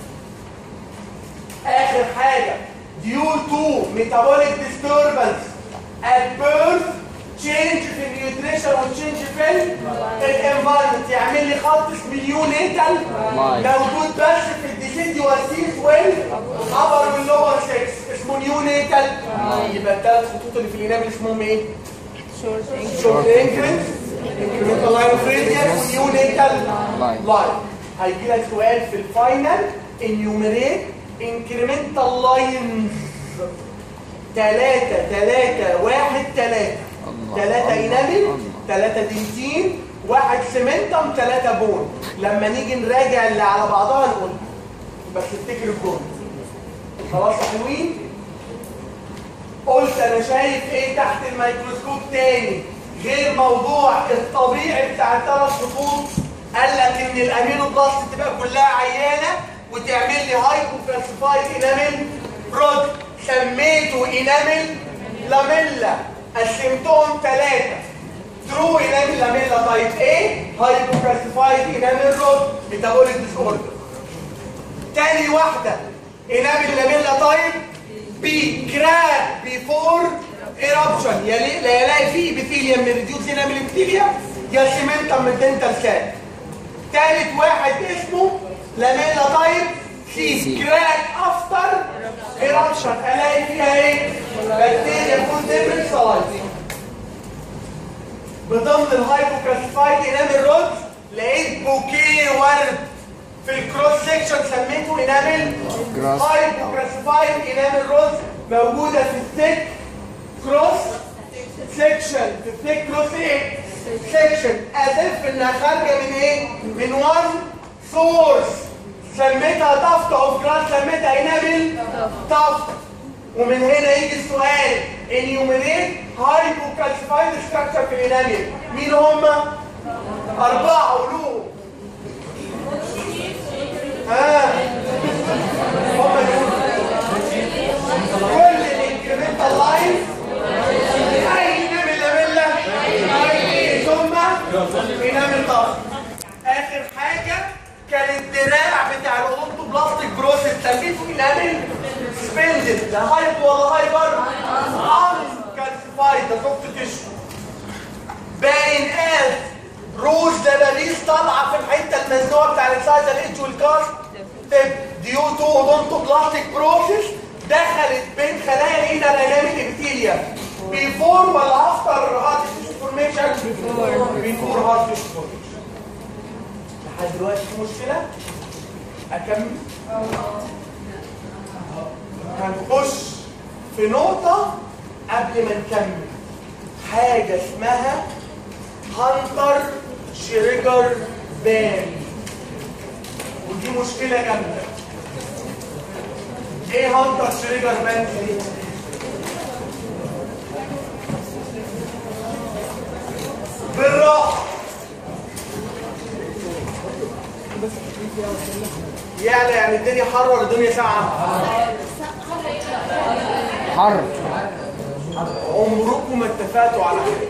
اخر حاجه due to metabolic disturbance at birth change في النيوتريشن وتشينج في الانفايرمنت يعمل لي خط اسمه يونيتال Life. موجود بس في الديسيديوال سيس والابر واللور 6 اسمه نيونيتال يبقى الثلاث خطوط اللي في الانامل اسمهم ايه؟ شورت انكريمنت انكريمنتال لاين اوف راديوس ونيونيتال Line. لاين هيجي لك سؤال في الفاينل انيوميريت انكريمنتال لاينز ثلاثة ثلاثة واحد ثلاثة الله، ثلاثة الله، انامل الله. ثلاثة دنتين واحد سيمنتم ثلاثة بون لما نيجي نراجع اللي على بعضها نقول بس افتكر الجملة خلاص يا حلوين قلت انا شايف ايه تحت الميكروسكوب تاني غير موضوع الطبيعي بتاع الثلاث خطوط قال لك ان الامينو بلاست تبقى كلها عيانه وتعمل لي هايبو كالسيفايد انامل رود سميته انامل لاميلا قسمتهم ثلاثه ترو انامل لاميلا تايب ايه هايبو كالسيفايد انامل رود ميتابوليك ديس اوردر تاني واحدة انامل لاميلا تايب بي كراك بيفور ايربشن يا لي- لا يلاقي فيه ابيثيليوم من ريديوس انامل ابيثيليوم يا سيمنتم من الدنتال سال تالت واحد اسمه لاميلا تايب سي سي. كراك افتر ايربشن الاقي فيها ايه؟ بكتيريا فول ديفرنت سلايز بضمن الهايبوكالسيفايد انامل رود لقيت بوكيه ورد في الكروس سيكشن سميته انامل Cross. هايبوكالسيفايد انامل رود موجوده في الثيك كروس سيكشن في الثيك كروس ايه سيكشن اسف انها خارجه من ايه من وان سورس سميتها تافت اوف جراس سميتها انامل تافت ومن هنا يجي السؤال انيوميريت هايبوكالسيفايد ستراكشر في الانامل مين هم؟ أربعة قولوهم ها هم دول كل الانكريمنتال لاين اي انامل لاميلا ثم انامل ضغط اخر حاجه كان الدراع بتاع الاوضو بلاستيك بروسيس سميته انامل سبندد لا هايب ولا هايبر ان كالسيفايد ده سوفت تيشو باين قال روز دبابيس طالعه في الحته المزنوقه بتاع السايز الايدج والكاست تب ديو تو اودونتو بلاستيك بروسيس دخلت بين خلايا الانر دايناميك ابيثيليا بيفور ولا افتر هارت فورميشن بيفور بيفور هارت فورميشن لحد دلوقتي في مشكله اكمل هنخش في نقطه قبل ما نكمل حاجه اسمها هانتر شريجر بان ودي مشكلة جامدة ايه هانتر شريجر بان دي؟ بالراحة يعني يعني الدنيا حر ولا الدنيا ساقعة؟ حر عمركم ما اتفقتوا على حاجة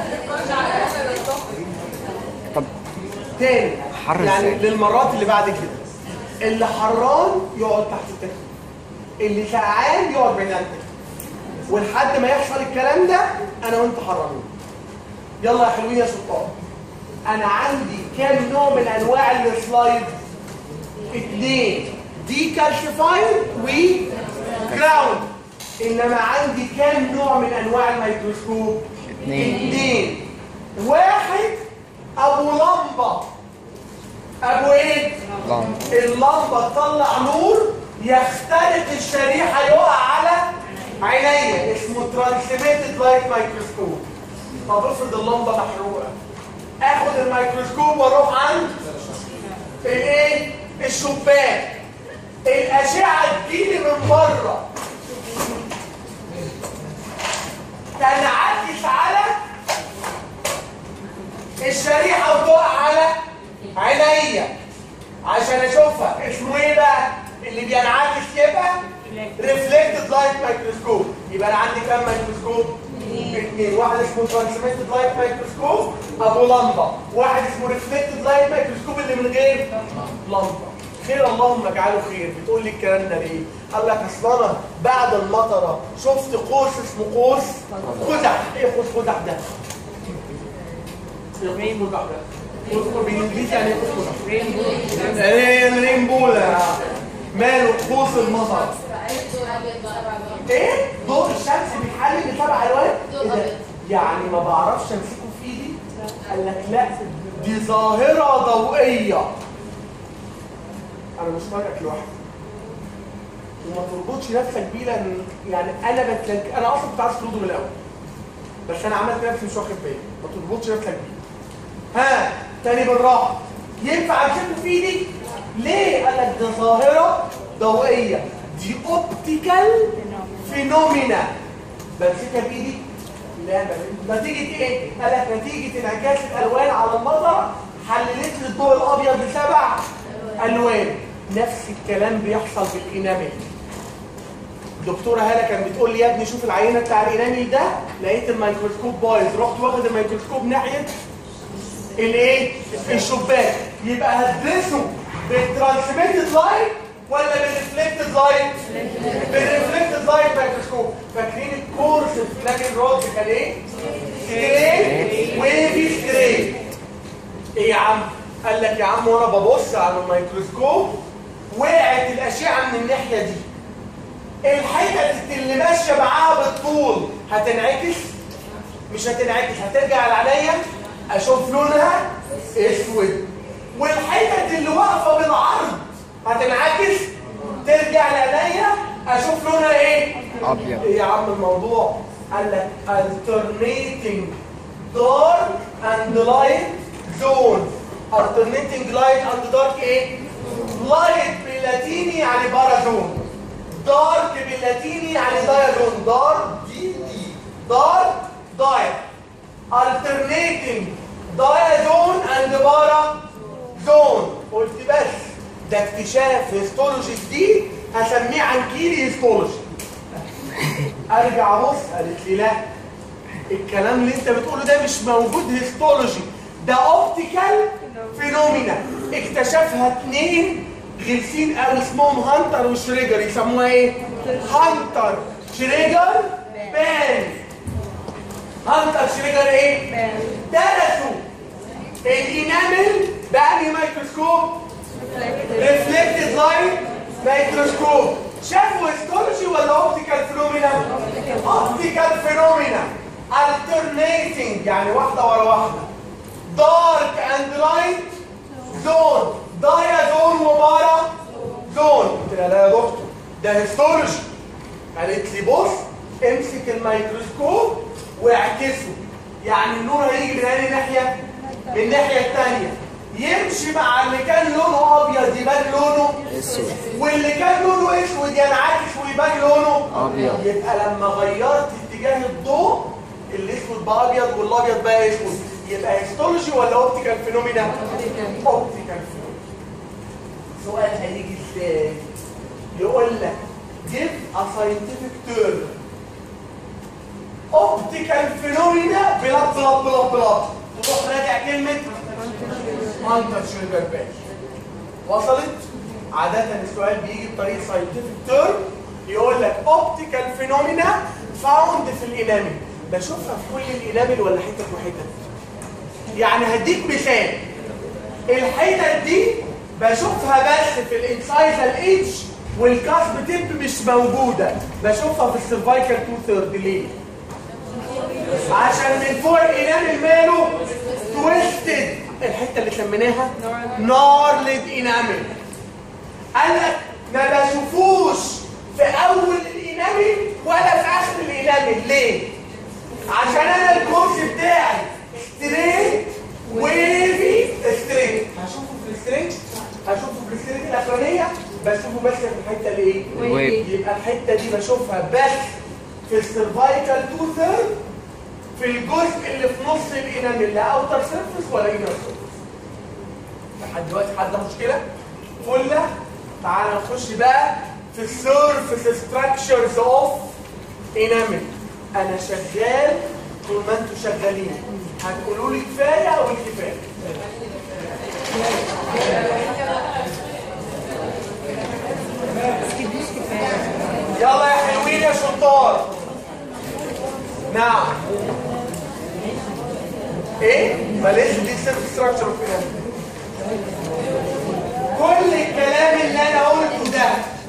طب تاني حر يعني ازاي؟ للمرات اللي بعد كده اللي حران يقعد تحت التكييف اللي سقعان يقعد بعيد عن التكييف ولحد ما يحصل الكلام ده انا وانت حرانين يلا يا حلوين يا سلطان انا عندي كام نوع من انواع السلايد اثنين دي كالسيفايد وجراوند انما عندي كام نوع من انواع الميكروسكوب اثنين اثنين واحد ابو لمبه ابو ايه لمبة اللمبه تطلع نور يخترق الشريحه يقع على عينيا اسمه ترانسميتد لايت مايكروسكوب طب افرض اللمبه محروقه اخد الميكروسكوب واروح عند الايه الشباك الاشعه تجيلي من بره تنعكس على الشريحه وتقع على عينيا عشان اشوفها اسمه ايه بقى اللي بينعكس يبقى ريفلكتد لايت مايكروسكوب يبقى انا عندي كام مايكروسكوب اثنين واحد اسمه ترانسميتد لايت مايكروسكوب ابو لمبه واحد اسمه ريفلكتد لايت مايكروسكوب اللي من غير لمبه خير اللهم اجعله خير بتقول لي الكلام ده ليه قال لك اصل انا بعد المطره شفت قوس اسمه قوس قزح ايه قوس قزح ده ايه قوس قزح ده قوس قزح بالانجليزي يعني ايه قوس قزح ايه الرينبو ده ماله قوس المطر ايه ضوء الشمس بيحلل لسبع الوان إيه ده؟ يعني ما بعرفش امسكه في ايدي قال لك لا دي ظاهره ضوئيه انا مش طايقك لوحدي وما تربطش نفسك بيه لان يعني انا بتلك انا اصلا كنت عايز ترده من الاول بس انا عملت نفسي مش واخد بالي ما تربطش نفسك بيه ها تاني بالراحه ينفع امسكه في ايدي ليه قال لك ده ظاهره ضوئيه دي اوبتيكال فينومينا بمسكها بايدي لا ما نتيجه ايه قال لك نتيجه انعكاس الالوان على المطر حللت لي الضوء الابيض بسبع الوان نفس الكلام بيحصل بالانامل دكتوره هاله كانت بتقول لي يا ابني شوف العينه بتاع الانامل ده لقيت الميكروسكوب بايظ رحت واخد الميكروسكوب ناحيه الايه الشباك يبقى هدرسه بالترانسميتد لايت ولا بالريفلكتد لايت بالريفلكتد لايت ميكروسكوب فاكرين الكورس في فلاج الرود كان ايه ستريت ويفي ستريت ايه يا عم قال لك يا عم وانا ببص على الميكروسكوب وقعت الاشعه من الناحيه دي الحتت اللي ماشيه معاها بالطول هتنعكس مش هتنعكس هترجع على عينيا اشوف لونها اسود والحتت اللي واقفه بالعرض هتنعكس ترجع لعينيا اشوف لونها ايه ابيض ايه يا عم الموضوع قال لك alternating dark and light zone alternating light and dark ايه light باللاتيني يعني بارازون dark باللاتيني يعني دايازون dark دي دي dark داير alternating diazone and barazone قلت بس ده اكتشاف هيستولوجي جديد هسميه عنكيري هيستولوجي ارجع ابص قالت لي لا الكلام اللي انت بتقوله ده مش موجود هيستولوجي ده اوبتيكال فينومينا اكتشفها اتنين غلسين قوي اسمهم هانتر وشريجر يسموها ايه؟ هانتر شريجر بان هانتر شريجر ايه؟ درسوا الانامل بأنهي ميكروسكوب؟ ريفلكتد لايت ميكروسكوب شافوا هيستولوجي ولا اوبتيكال فينومينا اوبتيكال فينومينا alternating يعني واحده ورا واحده دارك اند لايت زون دايا زون وبارا زون قلت لها لا يا دكتور ده هيستولوجي قالت لي بص امسك الميكروسكوب واعكسه يعني النور هيجي من اي ناحيه من الناحيه الثانيه يمشي مع اللي كان لونه ابيض يبان لونه اسود واللي كان لونه اسود ينعكس ويبان لونه أبيض. يبقى لما غيرت اتجاه الضوء الاسود بقى ابيض والابيض بقى اسود يبقى هيستولوجي ولا اوبتيكال فينومينا اوبتيكال فينومينا سؤال هيجي ازاي يقول لك give a scientific term اوبتيكال فينومينا بلا بلا بلا بلا تروح راجع كلمه هانتر شيلبر باش وصلت عادة السؤال بيجي بطريقة scientific term يقول لك optical phenomena found في الإنامل بشوفها في كل الإنامل ولا حتت وحتت يعني هديك مثال الحتت دي بشوفها بس في الانسايزال ايدج والكاسب تيب مش موجودة بشوفها في السيرفايكال تو ثيرد ليه؟ عشان من فوق الانامل ماله تويستد الحته اللي سميناها نارلد انامل قال لك ما بشوفوش في اول الانامل ولا في اخر الانامل ليه عشان انا الكورس بتاعي ستريت ويفي ستريت هشوفه في الستريت هشوفه في الستريت الاخرانيه بشوفه بس في الحته اللي ايه ويف. يبقى الحته دي بشوفها بس في السيرفايكال تو ثيرد في الجزء اللي في نص الانامل لا اوتر سيرفيس ولا انر سيرفيس لحد دلوقتي حد مشكله فله تعال نخش بقى في السيرفيس ستراكشرز اوف انامل انا شغال طول ما انتوا شغالين هتقولوا لي كفايه او كفايه يلا يا حلوين يا شطار نعم ايه ماليش دي سيرفيس ستراكشر اوف انامل كل الكلام اللي انا قلته ده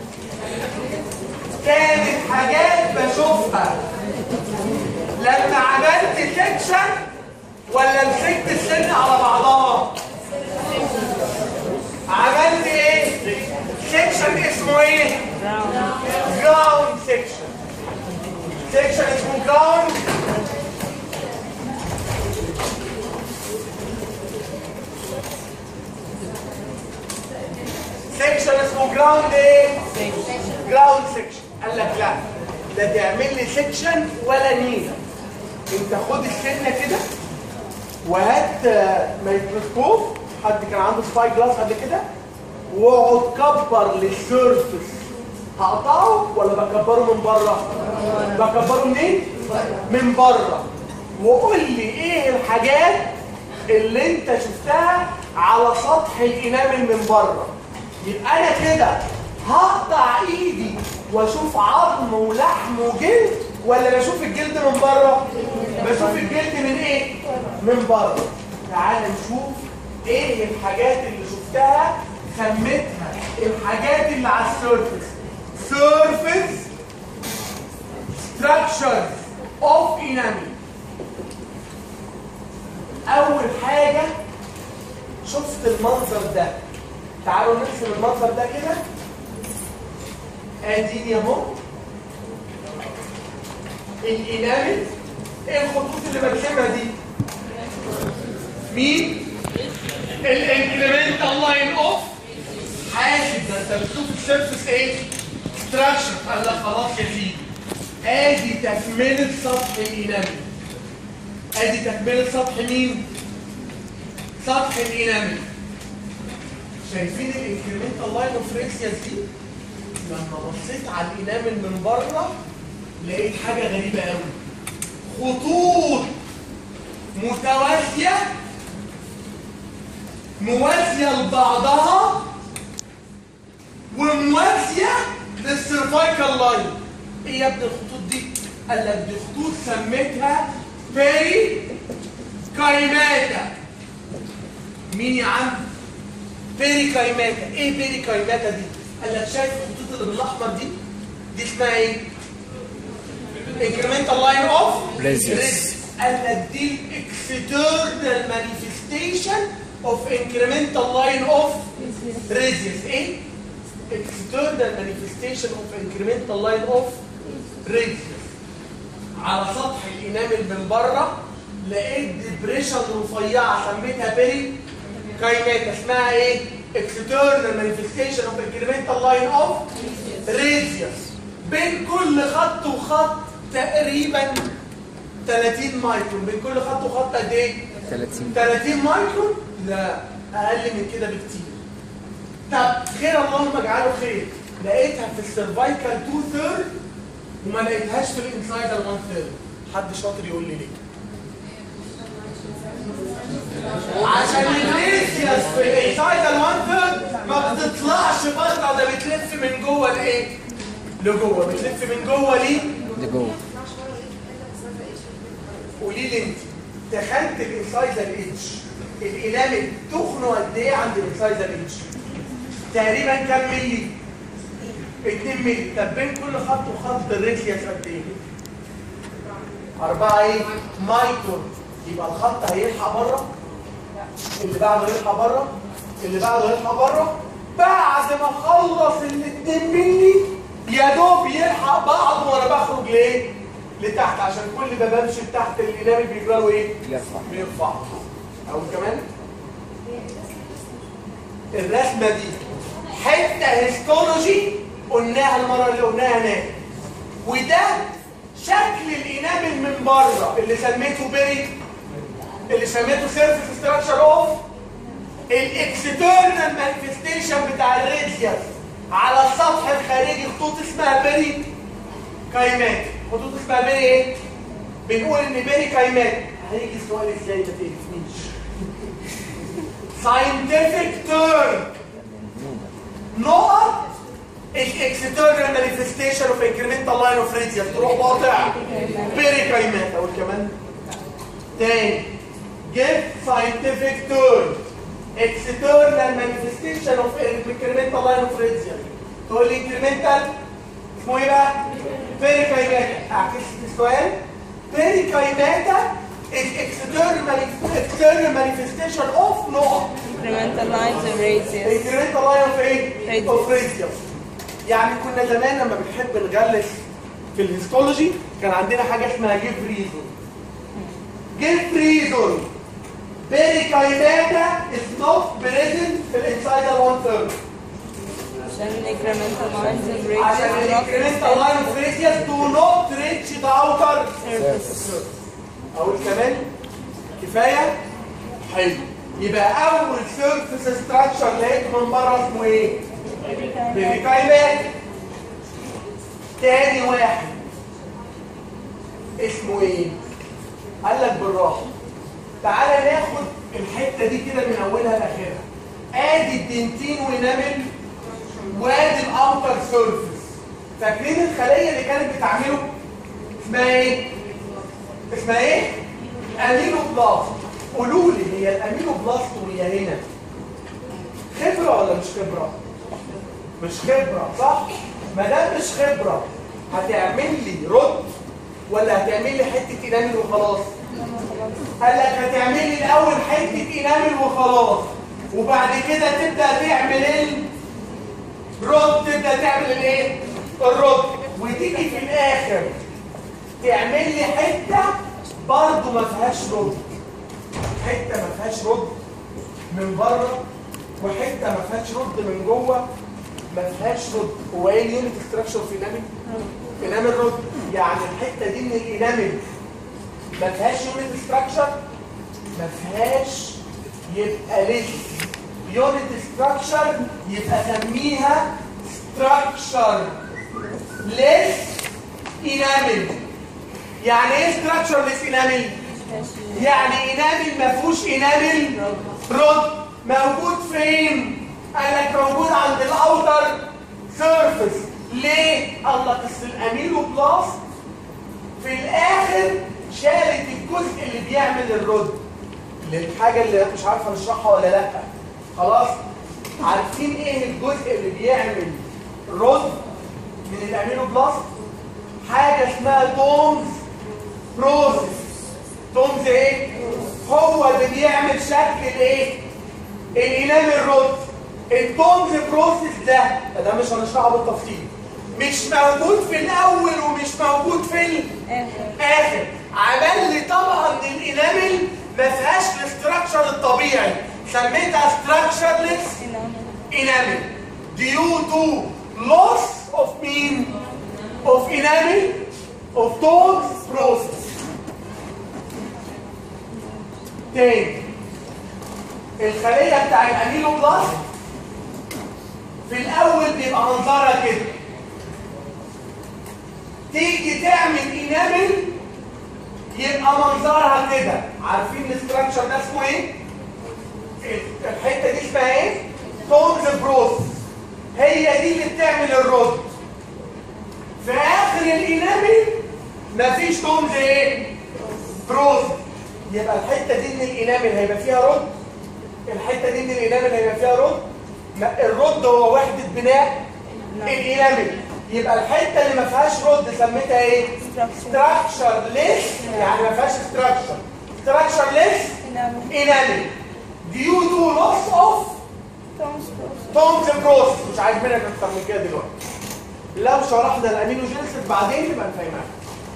كانت حاجات بشوفها لما عملت سكشن ولا مسكت السن على بعضها عملت ايه سكشن اسمه ايه جراوند سكشن سكشن اسمه جراوند سكشن اسمه جراوند ايه جراوند سكشن قال لك لا لا تعمل لي سكشن ولا نيله انت خد السنه كده وهات آه، ميكروسكوب حد كان عنده سباي جلاس قبل كده واقعد كبر للسيرفس هقطعه ولا بكبره من بره بكبره منين من بره وقول لي ايه الحاجات اللي انت شفتها على سطح الانامل من بره يبقى انا كده هقطع ايدي واشوف عظم ولحم وجلد ولا بشوف الجلد من بره بشوف الجلد من ايه من بره تعال نشوف ايه الحاجات اللي شفتها سميتها الحاجات اللي على السيرفس سيرفس structures of enamel اول حاجه شفت المنظر ده تعالوا نرسم المنظر ده كده اديني اهو الانامل ايه الخطوط اللي برسمها دي مين الانكريمنتال لاين اوف حاسب ده انت بتشوف السيرفس ايه ستراكشر قال لك خلاص يا سيدي ادي تكمله سطح الانامل ادي تكمله سطح مين سطح الانامل شايفين الانكريمنتال لاين اوف ريكسياس دي لما بصيت على الانامل من بره لقيت حاجه غريبه قوي خطوط متوازيه موازيه لبعضها وموازيه للسيرفايكال لاين ايه يا ابني الخطوط دي قال لك دي خطوط سميتها بيري كايماتا مين يا عم بيري كايماتا ايه بيري كايماتا دي قال لك شايف الخطوط اللي بالاحمر دي دي اسمها ايه incremental line of Radius. قال لك دي external manifestation of incremental line of radius ايه external manifestation of incremental line of radius على سطح الانامل من بره لقيت ديبريشن رفيعه سميتها بيري كايماتا اسمها ايه external manifestation of incremental line of radius بين كل خط وخط تقريبا 30 مايكرون بين كل خط وخط قد ايه 30 30 مايكرون لا اقل من كده بكتير طب خير اللهم اجعله خير لقيتها في السيرفايكال 2 ثيرد وما لقيتهاش في الانسايدر 1 ثيرد حد شاطر يقول لي ليه عشان الريسيوس في الانسايدر 1 ثيرد ما بتطلعش بره ده بتلف من جوه لايه لجوه بتلف من جوه ليه لجوه قولي لي انت دخلت الانسايزر اتش الانامل تخنه قد ايه عند الانسايزر اتش تقريبا كام ملي 2 ملي طب بين كل خط وخط الريسيوس قد ايه أربعة إيه؟ مايكرون يبقى الخط هيلحق بره اللي بعده يلحق بره اللي بعده يلحق بره بعد ما اخلص الاتنين مني يا دوب يلحق بعض وانا بخرج ليه؟ لتحت عشان كل ما بمشي لتحت الانامل بيجرى له ايه؟ يرفع بيرفع او كمان الرسمه دي حته هيستولوجي قلناها المره اللي قلناها هناك وده شكل الانامل من بره اللي سميته بيري اللي سميته سيرفيس ستراكشر اوف الاكسترنال مانيفستيشن بتاع الريديوس على السطح الخارجي خطوط اسمها بيري كايمات خطوط اسمها بيري ايه؟ بنقول ان بيري كايمات هيجي السؤال ازاي ما تقرفنيش scientific term نقط الاكسترنال مانيفستيشن اوف انكريمنتال لاين اوف ريديوس تروح قاطع بيري كايمات اقول كمان تاني give scientific term external manifestation of incremental line of radius تقول لي incremental اسمه ايه بقى؟ perikymata اعكس السؤال perikymata is external manif- external manifestation of نقط incremental lines of radius. incremental line of ايه؟ Radius. of radius يعني كنا زمان لما بنحب نغلس في الهيستولوجي كان عندنا حاجه اسمها جيف ريزون جيف ريزون perikymata is not present في الانسايدر 1 third عشان incremental lines of عشان radius do not الانكريمنتال لاين اوف ريديوس do not reach the outer surface. اقول كمان كفايه حلو يبقى اول سيرفيس ستراكشر لقيته من بره اسمه ايه؟ بيريكايمات تاني واحد اسمه ايه؟ قال لك بالراحه تعالى ناخد الحته دي كده من اولها لاخرها ادي الدنتين وينامل وادي الاوتر سيرفيس فاكرين الخليه اللي كانت بتعمله اسمها ايه؟ اسمها ايه؟ امينو بلاست قولوا لي هي الامينو بلاست وهي هنا خبره ولا مش خبره؟ مش خبره صح؟ ما دام مش خبره هتعمل لي رد ولا هتعمل لي حته انامل وخلاص؟ قال لك هتعمل لي الاول حته انامل وخلاص وبعد كده تبدا تعمل الرد تبدا تعمل الايه؟ الرد وتيجي في الاخر تعمل لي حته برضه ما فيهاش رد حته ما فيهاش رد من بره وحته ما فيهاش رد من جوه ما فيهاش رد هو ايه اليونت ستراكشر في انامل؟ انامل رد يعني الحته دي من الانامل ما فيهاش يونت ستراكشر ما فيهاش يبقى ليه يونت ستراكشر يبقى سميها ستراكشر ليس انامل يعني ايه ستراكشر ليس انامل يعني انامل ما فيهوش انامل رد موجود فين قال لك موجود عند الاوتر سيرفيس ليه قال لك اصل الاميلو بلاست في الاخر شالت الجزء اللي بيعمل الرد للحاجه اللي مش عارفه نشرحها ولا لا خلاص عارفين ايه الجزء اللي بيعمل رد من الامينو بلاست حاجه اسمها تومز بروسيس تومز ايه هو اللي بيعمل شكل الايه الانام الرد التومز بروسيس ده ده مش هنشرحه بالتفصيل مش موجود في الاول ومش موجود في آخر. الاخر عمل لي طبقه من الانامل ما فيهاش الاستراكشر الطبيعي سميتها ستراكشرلس enamel. enamel due to loss of mean of enamel of tones process تاني الخلية بتاع الاميلو بلاست في الاول بيبقى منظرها كده تيجي تعمل انامل يبقى منظرها كده عارفين الاستراكشر ده اسمه ايه؟ الحته دي اسمها ايه؟ تومز بروس هي دي اللي بتعمل الرد في اخر الانامل مفيش تومز ايه؟ بروس يبقى الحته دي من الانامل هيبقى فيها رد الحته دي من الانامل هيبقى فيها رد ما- الرد هو وحده بناء نعم. الانامل يبقى الحته اللي ما فيهاش رد سميتها ايه Structure. ستراكشر ليس يعني ما فيهاش ستراكشر ستراكشر ليس Enamel. انامل ديو تو لوس اوف Tom's process. تومز بروسس مش عايز منك اكتر من كده دلوقتي لو شرحنا الامينوجينيسيس بعدين نبقى نفهمها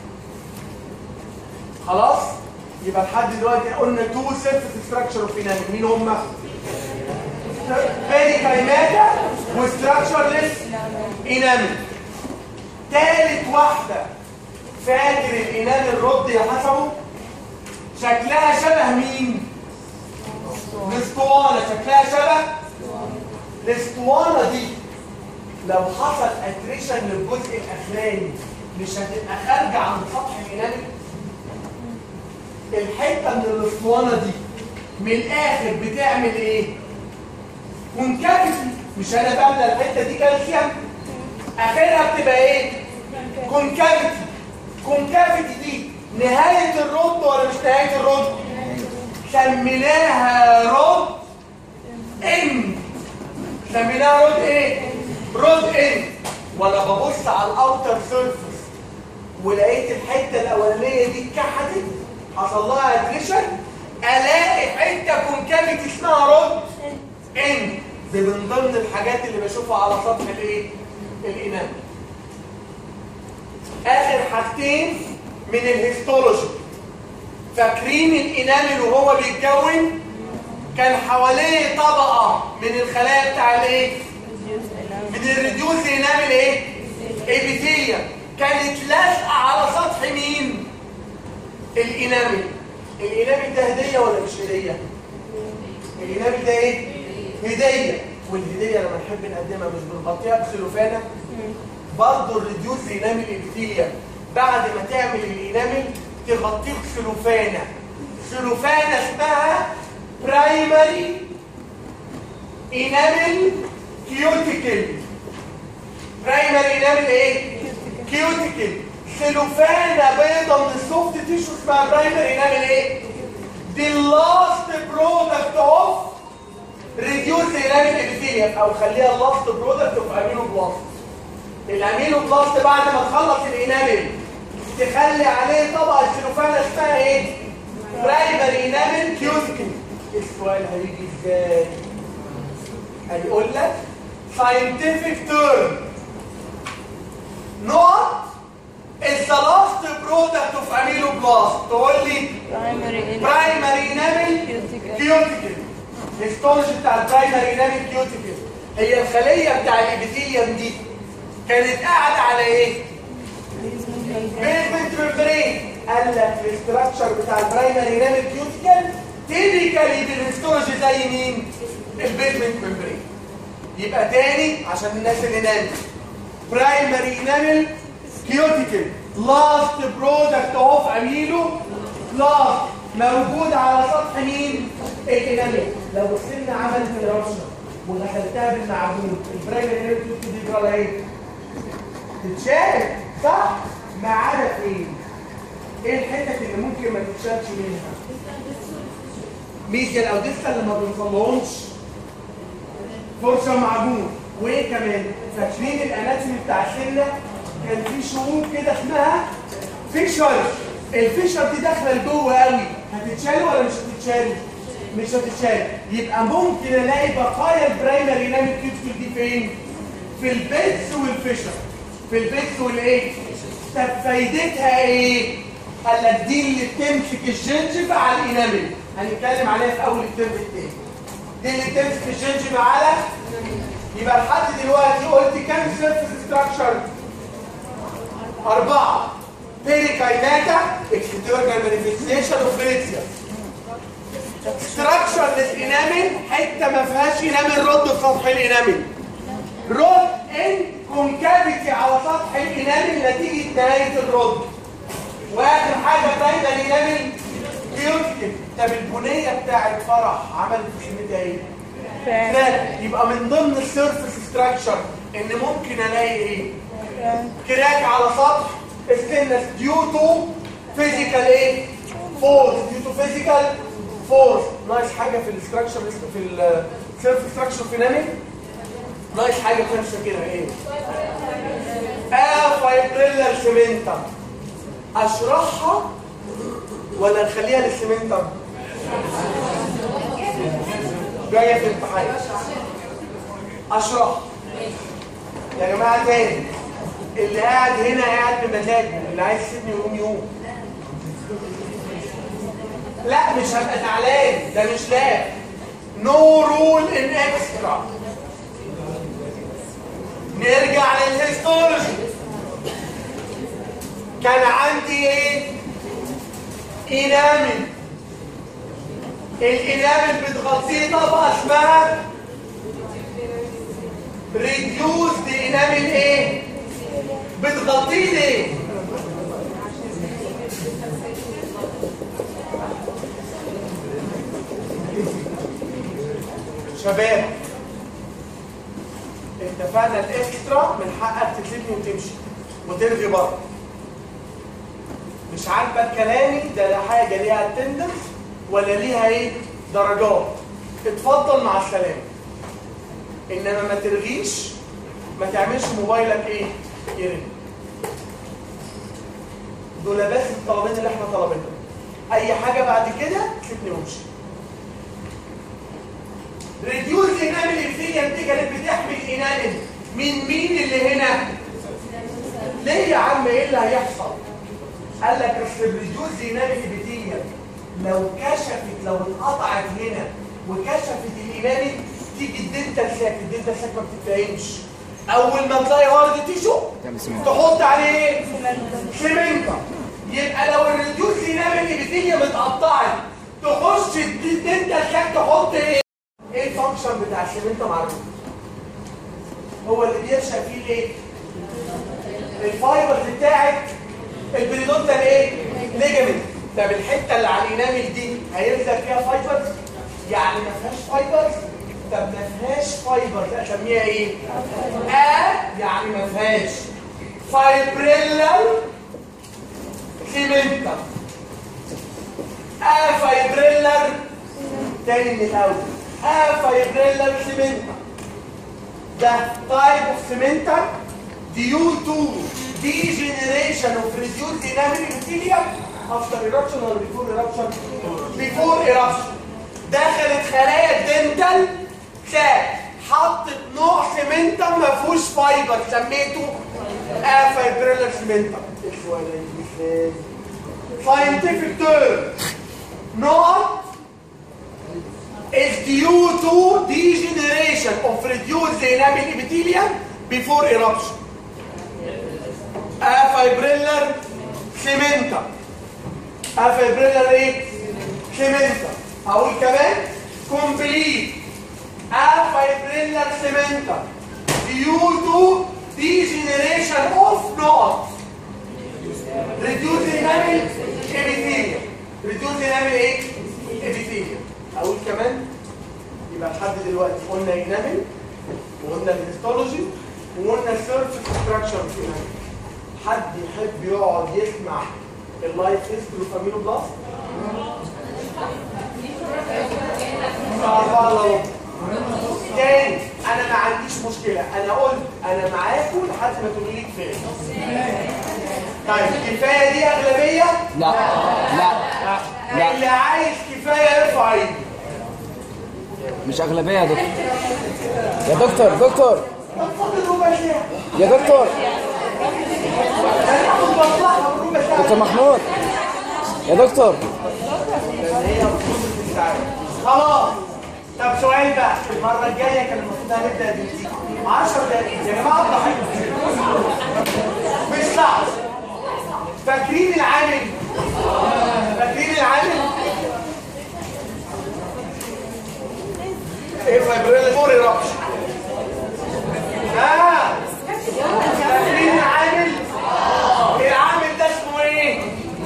خلاص يبقى لحد دلوقتي قلنا تو سيرفيس ستراكشر اوف انامل مين هم بيريكايماتا وستراكشر ليس Enamel. انامل تالت واحدة فاكر الانامل الرد يا حسن شكلها شبه مين؟ الاسطوانة شكلها شبه الاسطوانة دي لو حصل اتريشن للجزء الاخراني مش هتبقى خارجة عن سطح الانامل الحتة من الاسطوانة دي من الاخر بتعمل ايه؟ كونكافيتي مش انا بملى الحتة دي كالسيوم اخرها بتبقى ايه كونكافيتي كونكافيتي دي نهاية الرد ولا مش نهاية الرد سميناها رد ان سميناها رد ايه رد ان وانا ببص على الاوتر سيرفيس ولقيت الحتة الاولانية دي اتكحتت حصل لها اتريشن الاقي حتة كونكافيتي اسمها رد ان دي من ضمن الحاجات اللي بشوفها على سطح الايه الانامل اخر حاجتين من الهيستولوجي فاكرين الانامل وهو بيتكون كان حواليه طبقه من الخلايا بتاع الايه Reduced enamel. من الريديوس انامل ايه ابيثيليا كانت لازقه على سطح مين الانامل الانامل ده هديه ولا مش هديه الانامل ده ايه هديه والهديه لما نحب نقدمها مش بنغطيها بسلوفانه برضه الريديوس انامل ابيثيليا بعد ما تعمل الانامل تغطيه بسلوفانه سلوفانه اسمها برايمري انامل كيوتيكل برايمري انامل ايه كيوتيكل سلوفانه بيضه من السوفت تيشو اسمها برايمري انامل ايه دي اللاست برودكت اوف ريديوس انامل ابيثيليا او خليها اللاست برودكت اوف امينو بلاست الامينو بلاست بعد ما تخلص الانامل تخلي عليه طبقه سلوفان اسمها ايه برايمري انامل كيوتيكل السؤال هيجي ازاي هيقول لك scientific term نقط is the last product of amyloblast تقول لي Primary enamel. برايمري انامل Cuticle. كيوتيكل الهيستولوجي بتاع البرايمري انامل كيوتيكل هي الخليه بتاع الابيثيليوم دي كانت قاعده على ايه Basement membrane. بيزمنت ممبرين قال لك الاستراكشر بتاع البرايمري انامل كيوتيكل تيبيكالي بالهيستولوجي زي مين البيزمنت ممبرين يبقى تاني عشان الناس اللي نامت برايمري انامل كيوتيكل لاست برودكت اوف اميلو لاست موجود على سطح مين الانامل لو السن عملت الرشة وغسلتها بالمعجون البرايمري انامل كيوتيكل دي جرى ايه تتشال صح ما عدا فين ايه الحتت اللي ممكن ما تتشالش منها ميزيال او ديستال اللي ما بنصلهمش فرشه معجون وايه كمان فاكرين الاناتومي بتاع السنه كان في شعوب كده اسمها فيشر الفيشر دي داخله لجوه قوي هتتشال ولا مش هتتشال مش هتتشال يبقى ممكن الاقي بقايا البرايمري نامل كيوتيكل دي فين في البيتس والفيشر في البيتس والايه طب فايدتها ايه قال لك دي اللي بتمسك الجنجفة على الانامل هنتكلم عليها في اول الترم التاني دي اللي بتمسك الجنجفة على يبقى لحد دلوقتي قلت كام سيرفيس ستراكشر أربعة بيريكايناتا اكسترنال مانيفستيشن اوف ريتيا ستراكشر للانامل حته ما فيهاش انامل رد في سطح الانامل رد ان كونكافيتي على سطح الانامل نتيجه نهايه الرد واخر حاجه باينه الانامل كيوتيكل طب البنيه بتاعت فرح عملت في سمتها ايه؟ Crack. كراك يبقى من ضمن السيرفيس ستراكشر ان ممكن الاقي ايه؟ Crack. كراك على سطح السنس ديو تو فيزيكال ايه؟ فورس ديو تو فيزيكال فورس ناقص حاجه في الاستراكشر في السيرف ستراكشر في نامي ناقص حاجه خمسه كده ايه؟ اه فايبريلر سيمنتم اشرحها ولا نخليها للسيمنتم جايه في الامتحان اشرح يا جماعه تاني اللي قاعد هنا قاعد بمزاجه اللي عايز يسيبني يقوم يقوم لا مش هبقى زعلان ده مش لاب نو رول ان اكسترا نرجع للهيستولوجي كان عندي ايه انامل الانامل بتغطيه طبقه اسمها ريديوسد انامل ايه بتغطيه ليه شباب اتفقنا الاكسترا من حقك تسيبني وتمشي وتلغي بره مش عاجبك كلامي ده لا حاجه ليها اتندنس ولا ليها ايه درجات اتفضل مع السلامه انما ما تلغيش ما تعملش موبايلك ايه يرن دول بس الطلبين اللي احنا طلبتهم اي حاجه بعد كده سيبني وامشي ريديوز انامل الفيليا دي كانت بتحمي الانامل من مين اللي هنا ليه يا عم ايه اللي هيحصل قال لك اصل الريديوز انامل البتيليا لو كشفت لو اتقطعت هنا وكشفت الانامل تيجي الدنتال ساك الدنتال ساك ما بتتفهمش اول ما تلاقي هارد تيشو تعمل سمنت. تحط عليه ايه سيمنتا يبقى لو الريديوز انامل البتيليا متقطعت تخش الدنتال ساك تحط ايه ايه الفانكشن بتاع السيمنتا معروف هو اللي بيرشق فيه الايه الفايبرز بتاعت البريدونتال ايه ليجامنت طب الحته اللي على الانامل دي هيلزق فيها فايبرز يعني ما فيهاش فايبرز طب ما فيهاش فايبرز اسميها ايه اه يعني ما فيهاش فايبريلر سيمنتا اه فايبريلر تاني من الاول اه فايبريلر سيمنتا ده تايب اوف سيمنتا due to degeneration of reduced enamel epithelium after eruption or before eruption before eruption دخلت خلايا الدنتال ساك حطت نوع سيمنتا ما فيهوش فايبر سميته اه فايبريلر سيمنتا scientific term not is due to degeneration of reduced enamel epithelium before eruption. Afibrillar cementa. Afibrillar ايه؟ cementa. أقول كمان complete. Afibrillar cementa due to degeneration of not reduced enamel epithelium. reduced enamel ايه؟ epithelium. اقول كمان يبقى لحد دلوقتي قلنا انامل وقلنا الهيستولوجي وقلنا السيرفس ستراكشر في الانامل حد يحب يقعد يسمع اللايف هيستوري فاميلو بلاس الساعة 4 الا ربع تاني انا ما عنديش مشكله انا قلت انا معاكم لحد ما تقولوا لي كفايه طيب كفايه دي اغلبيه لا لا لا. اللي عايز كفايه يرفع ايده مش أغلبية يا دكتور يا دكتور دكتور طب فاضل ربع ساعه يا دكتور هناخد مصلحه من ربع ساعه دكتور محمود يا دكتور هي المفروض تستعمل. خلاص طب سؤال بقى المره الجايه كان المفروض هنبدا دقيقتين 10 دقايق يا جماعه ضحكوا مش صعب فاكرين العامل فاكرين العامل ايه فايبريل فور ايرابشن اه فاكرين العامل العامل ده اسمه ايه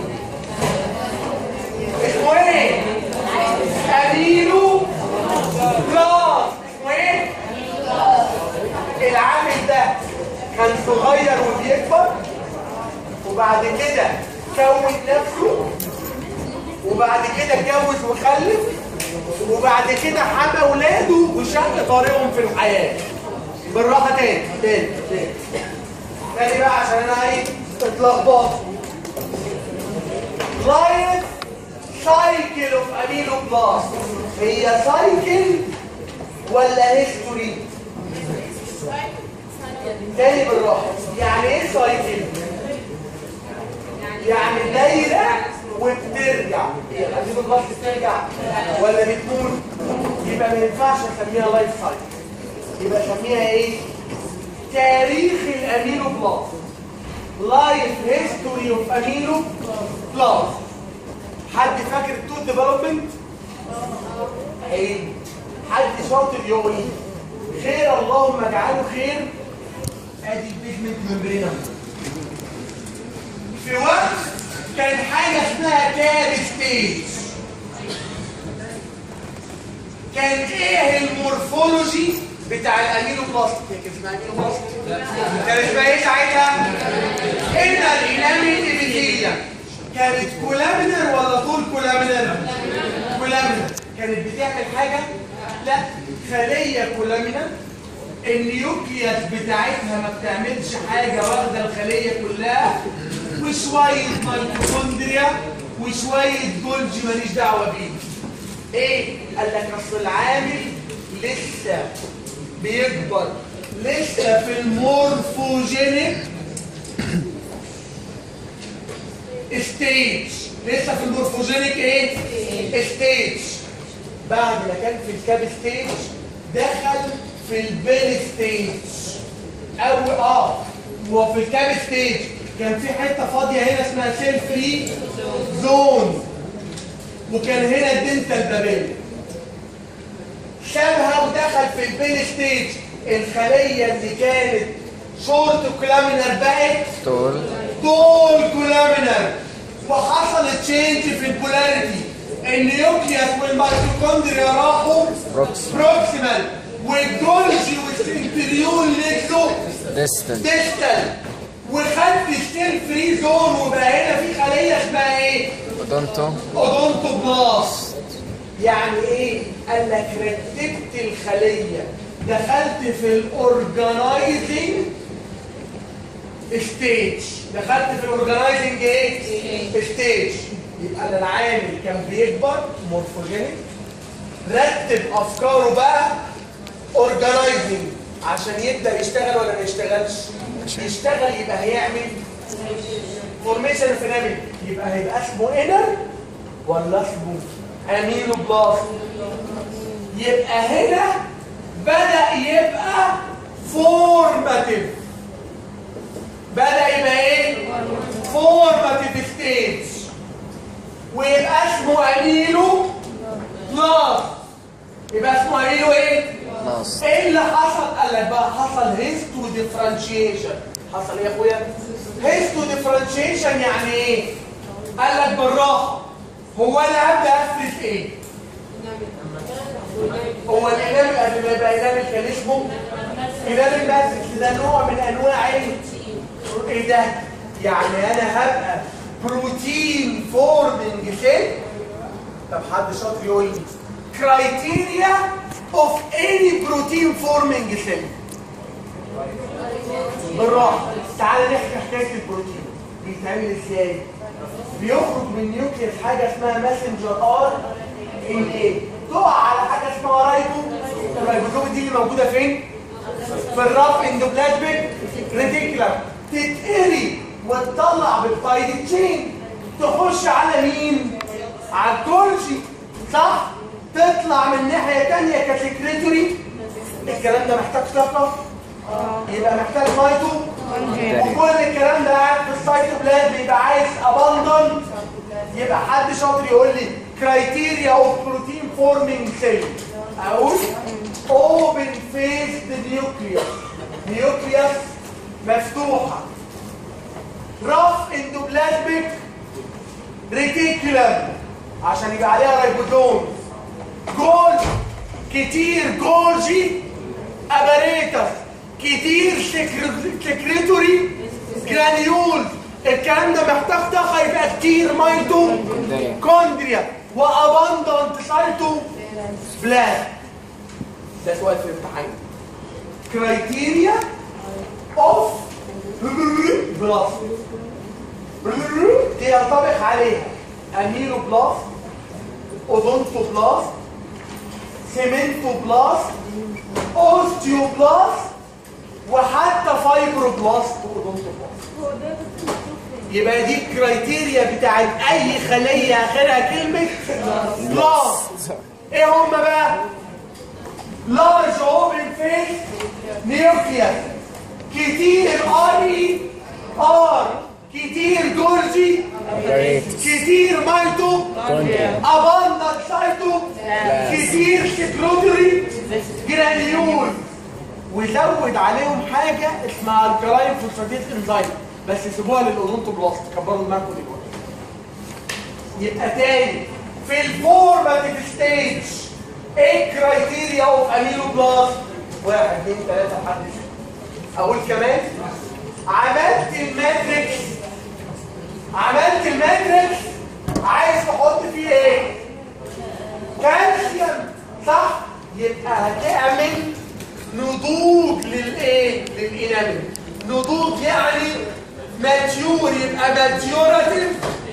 اسمه ايه امينو بلاس اسمه ايه العامل ده كان صغير وبيكبر وبعد كده كون نفسه وبعد كده اتجوز وخلف وبعد كده حمى اولاده وشق طريقهم في الحياه بالراحه تاني تاني تاني تاني بقى عشان انا ايه اتلخبطت لايف سايكل اوف امينو بلاست هي سايكل ولا هيستوري تاني بالراحه يعني ايه سايكل يعني دايره وبترجع هي الامينو بلاست بترجع ولا بتموت يبقى ما ينفعش اسميها لايف سايكل يبقى اسميها ايه تاريخ الامينو بلاست لايف هيستوري اوف امينو بلاست حد فاكر التوت ديفلوبمنت حلو حد شاطر يقول لي خير اللهم اجعله خير ادي البيجمنت ممبرينا في وقت كان حاجه اسمها كاب ستيج كان ايه المورفولوجي بتاع الامينو بلاست كان اسمها امينو بلاست كان اسمها ايه ساعتها ان الانامي ابيثيليا كانت كولامينر ولا طول كولامينر كولامينر كانت بتعمل حاجه لا خليه كولامينر النيوكليوس بتاعتها ما بتعملش حاجه واخده الخليه كلها وشويه ميتوكوندريا وشويه جولجي ماليش دعوه بيه ايه قال لك اصل العامل لسه بيكبر لسه في المورفوجينيك ستيج لسه في المورفوجينيك ايه ستيج بعد ما كان في الكاب ستيج دخل في البيل ستيج او اه هو في الكاب ستيج كان في حته فاضيه هنا اسمها سيل فري زون وكان هنا الدنتال بابيل سابها ودخل في البين ستيج الخليه اللي كانت شورت كولامينر بقت طول طول كولامينر وحصل تشينج في البولاريتي النيوكليوس والميتوكوندريا راحوا بروكس بروكسيمال والجولجي والسنتريول نزلوا ديستنت ديستال وخدت ستيل فري زون وبقى هنا في خليه اسمها ايه؟ اودونتو اودونتو بلاست يعني ايه قال لك رتبت الخليه دخلت في الاورجنايزنج ستيج دخلت في الاورجنايزنج ايه ستيج يبقى أنا العامل كان بيكبر مورفوجينيك رتب افكاره بقى اورجنايزنج عشان يبدا يشتغل ولا ما يشتغلش يشتغل يبقى هيعمل فورميشن فيناميك يبقى هيبقى اسمه انر ولا اسمه امينو بلاست يبقى هنا بدا يبقى فورماتيف بدا يبقى ايه فورماتيف ستيج ويبقى اسمه امينو بلاست يبقى اسمه امينو ايه بلاست ايه اللي حصل؟ قال لك بقى حصل هيستو ديفرنشيشن حصل ايه يا اخويا؟ هيستو ديفرنشيشن يعني ايه؟ قال لك بالراحه هو انا هبدا افرز ايه؟ هو الانامل قبل ما يبقى انامل كان اسمه انامل ماسكس ده نوع من انواع ايه؟ ايه ده؟ يعني انا هبقى بروتين فورمنج سيل طب حد شاطر يقول لي كرايتيريا اوف اني بروتين فورمنج سيل بالراحه تعال نحكي حكايه البروتين بيتعمل ازاي بيخرج من نيوكليس حاجه اسمها ماسنجر ار ان ايه تقع على حاجه اسمها رايبو الرايبوزوم دي اللي موجوده فين في الرف اندوبلازميك ريتيكولم تتقري وتطلع بالبايد تشين تخش على مين على الكولجي صح تطلع من ناحيه ثانيه كسكريتوري الكلام ده محتاج طاقه يبقى محتاج مايتو وكل الكلام ده قاعد في السايتوبلازم يبقى عايز اباندن يبقى حد شاطر يقول لي كرايتيريا اوف بروتين فورمينج سيل اقول اوبن فيسد نيوكليوس نيوكليوس مفتوحه رف اندوبلازميك ريتيكولم عشان يبقى عليها رايبوزوم جول كتير جولجي اباريتس كتير سكر- سكريتوري جرانيول الكلام ده محتاج طاقه يبقى كتير مايتو كوندريا واباندنت سايتو بلاد ده سؤال في الامتحان كرايتيريا اوف بلاست ينطبق عليها اميلو بلاست اودونتو بلاست سيمنتو بلاست اوستيو بلاست وحتى فايبرو بلاست واودونتو بلاست يبقى دي الكرايتيريا بتاعت اي خليه اخرها كلمه بلاست ايه هم بقى لارج اوبن فيس نيوكليس كتير ار ار كتير جورجي كتير مايتو اباندك سايتو كتير سكروتري جرانيول وزود عليهم حاجه اسمها الكلاين فوسفاتيز انزايم بس سيبوها للاودونتو بلاست كبروا دماغكم دلوقتي يبقى تاني في الفورماتيف ستيج ايه كرايتيريا اوف اميلو بلاست واحد اثنين ثلاثه لحد ستة. اقول كمان عملت الماتريكس عملت الماتريكس عايز تحط فيه ايه كالسيوم صح يبقى هتعمل نضوج للايه للانامل نضوج يعني ماتيور يبقى ماتيوراتيف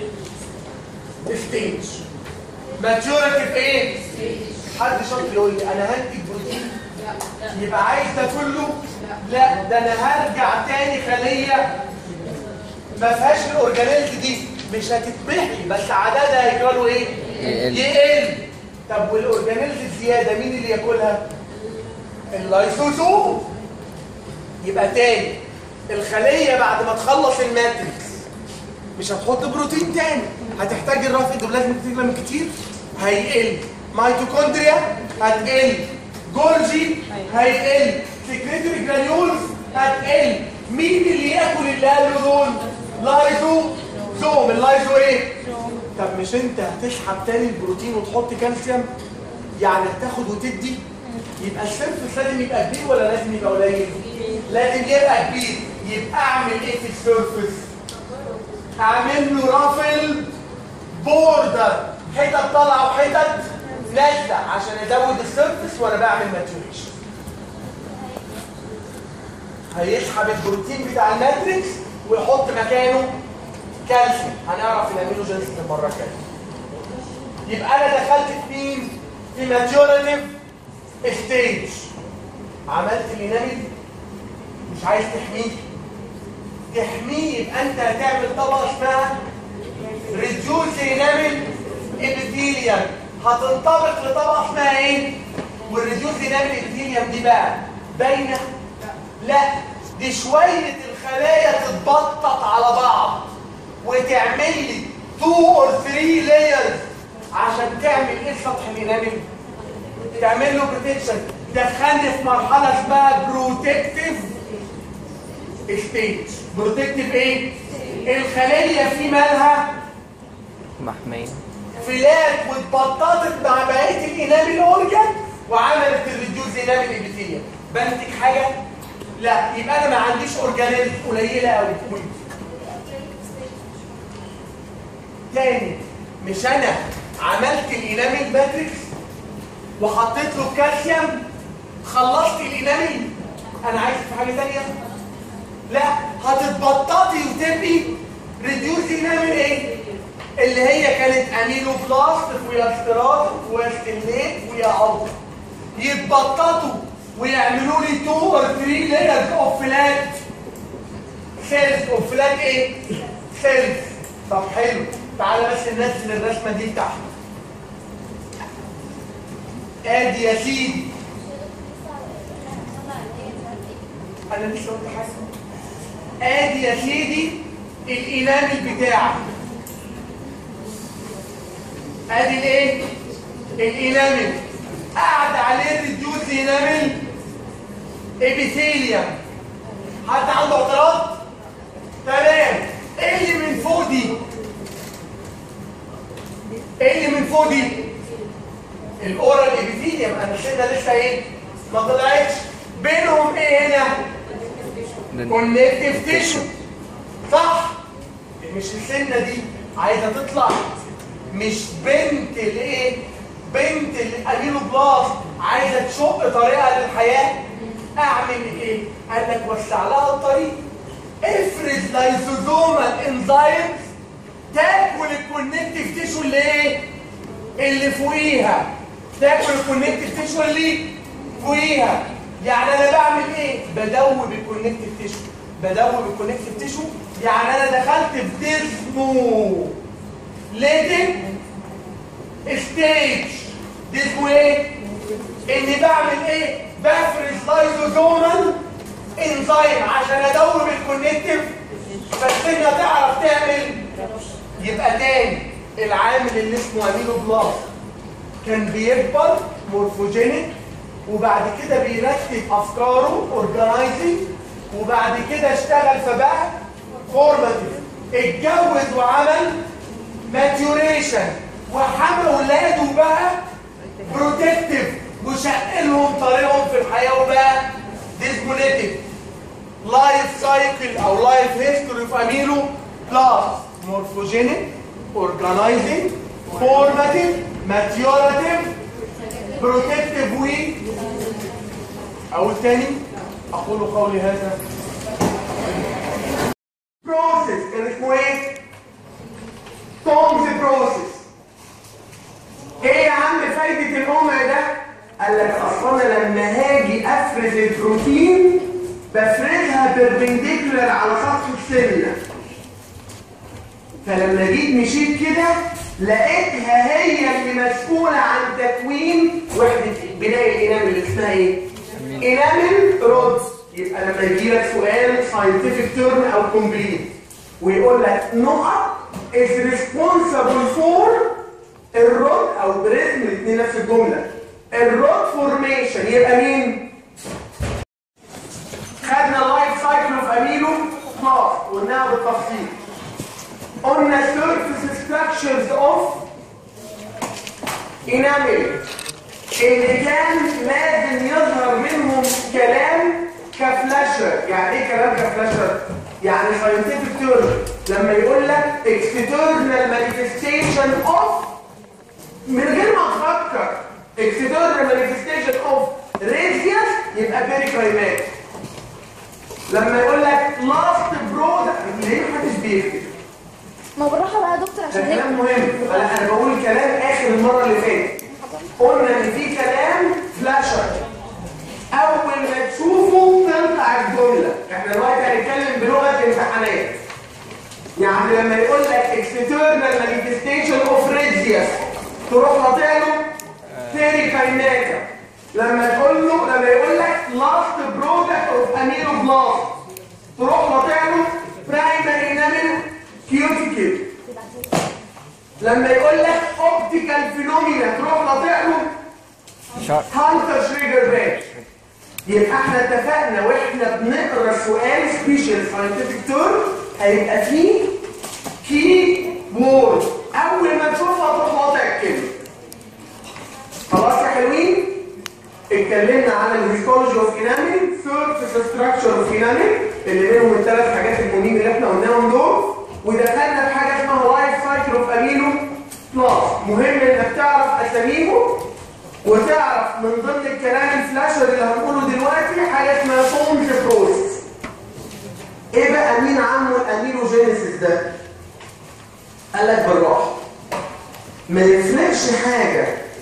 ستيج ماتيوراتيف ايه حد شاطر يقول لي انا هدي بروتين يبقى عايز ده كله لا ده انا هرجع تاني خليه ما فيهاش الاورجانيلز دي مش هتتمحي بس عددها هيجرى له ايه يقل. يقل طب والاورجانيلز الزياده مين اللي ياكلها اللايسوزوم يبقى تاني الخليه بعد ما تخلص الماتريكس مش هتحط بروتين تاني هتحتاج الرفع الدوبلازم كتير من كتير هيقل ميتوكوندريا هتقل جولجي هيقل سكريتوري جرانيولز هتقل مين اللي ياكل اللي قالوا دول لايزو زوم اللايزو ايه طب مش انت هتسحب تاني البروتين وتحط كالسيوم يعني هتاخد وتدي يبقى السيرفس لازم يبقى كبير ولا لازم يبقى قليل لازم يبقى كبير يبقى اعمل ايه في السيرفس اعمل له رافل بوردر حتت طالعه وحتت نازله عشان ازود السيرفس وانا بعمل ماتيوريشن هيسحب البروتين بتاع الماتريكس ويحط مكانه كالسيوم هنعرف نعمله جلسه المره الجايه يبقى انا دخلت في مين في ماتيوريتيف ستيج عملت الانامل مش عايز تحميه تحميه يبقى انت هتعمل طبقه اسمها ريديوس انامل ابيثيليوم هتنطبق لطبقه اسمها ايه والريديوس انامل ابيثيليوم دي بقى باينه لا دي شويه الخلايا تتبطط على بعض وتعمل لي 2 اور 3 لايرز عشان تعمل ايه سطح الانامل تعمل له بروتكشن دخلني في مرحله اسمها بروتكتيف ستيج بروتكتيف ايه الخليه في مالها محمية فلات واتبططت مع بقيه الانامل اورجان وعملت الريديوز انامل ابيثيليوم بنتج حاجه لا يبقى انا ما عنديش اورجانيل قليله قوي تاني مش انا عملت الانامل ماتريكس وحطيت له كالسيوم خلصت الانامل انا عايز في حاجه ثانيه لا هتتبططي وتبقي ريديوس انامل ايه اللي هي كانت امينو بلاست ويا استرات ويا ستيليت ويا عضو يتبططوا ويعملوا لي 2 اور 3 لايرز اوف فلات سيلز اوف فلات ايه سيلز طب حلو تعالى بس ننزل الرسمه دي تحت ادي يا سيدي انا لسه قلت حاجه ادي يا سيدي الانامل بتاعك ادي الايه الانامل قاعد عليه الريديوس انامل ابيثيليوم حد عنده اعتراض تمام ايه اللي من فوق دي ايه اللي من فوق دي الاورال ابيثيليوم انا نسيتها لسه ايه ما طلعتش بينهم ايه هنا كونكتيف تيشو صح مش السنه دي عايزه تطلع مش بنت الايه بنت الامينو بلاست عايزه تشق طريقها للحياه اعمل ايه قال لك وسع لها الطريق افرض لايزوزومال انزايمز تاكل الكونكتيف تيشو اللي ايه؟ اللي فوقيها تاكل الكونكتيف تيشو اللي فوقيها يعني انا بعمل ايه؟ بدوب الكونكتيف تيشو بدوب الكونكتيف تيشو يعني انا دخلت في ديزمو ليتنج ستيج ديزمو ايه؟ اني بعمل ايه؟ بفرز لايزوزومال انزايم عشان ادوب الكونكتيف فالدنيا تعرف تعمل يبقى تاني العامل اللي اسمه امينو بلاس كان بيكبر مورفوجينيك وبعد كده بيرتب افكاره اورجنايزنج وبعد كده اشتغل فبقى فورماتيف اتجوز وعمل ماتيوريشن وحمى ولاده بقى بروتكتيف وشق لهم طريقهم في الحياه وبقى ديسبوليتيف لايف سايكل او لايف هيستوري في امينو بلاس مورفوجينيك اورجنايزنج فورماتيف ماتيوراتيف بروتكتيف و اقول تاني اقول قولي هذا بروسيس كان اسمه ايه؟ تومز بروسيس ايه يا عم فايدة القمع ده؟ قال لك اصلا أنا لما هاجي افرز البروتين بفردها بيربنديكولار على سطح السلة فلما جيت مشيت كده لقيتها هي اللي مسؤولة عن تكوين وحدة بناء الإنامل اللي اسمها ايه؟ إنامل رودز يبقى لما يجي لك سؤال ساينتفك تيرم أو كومبليت ويقول لك نقط is responsible for الرود أو بريزم الاثنين نفس الجملة الرود فورميشن يبقى مين؟ خدنا اللايف سايكل اوف امينو خلاص قلناها بالتفصيل قلنا surface structures of enamel اللي كان لازم يظهر منهم كلام كفلاشر يعني ايه كلام كفلاشر يعني scientific term لما يقول لك external manifestation of من غير ما تفكر external manifestation of radius يبقى periclimatic لما يقول لك لاست برودكت ليه محدش بيكتب ما بالراحه بقى يا دكتور ده عشان كلام نكتب مهم انا انا بقول كلام اخر المره اللي فاتت قلنا ان في كلام فلاشر اول ما تشوفه تنطع الجمله احنا دلوقتي هنتكلم بلغه امتحانات يعني لما يقول لك external manifestation of radius تروح ناطع له تاني كايناتا لما تقول له لما يقول لك last product of aminoblast تروح ناطع له primary enamel cuticle لما يقول لك optical phenomena تروح ناطع له شرط هانتر شريجر باك يبقى احنا اتفقنا واحنا بنقرا السؤال سبيشال ساينتفك تيرم هيبقى فيه كي وورد اول ما تشوفها تروح ناطع الكلمه خلاص يا حلوين اتكلمنا عن الهيستولوجي اوف انامل سيرفيس ستراكشر اوف انامل اللي منهم الثلاث حاجات المهمين اللي احنا قلناهم دول ودخلنا في حاجه اسمها لايف سايكل اوف امينو بلاس مهم انك تعرف اساميهم وتعرف من ضمن الكلام الفلاشر اللي هنقوله دلوقتي حاجه اسمها تومز بروسيس ايه بقى مين عمه الامينوجينيسيس ده قال لك بالراحه ما يفرقش حاجه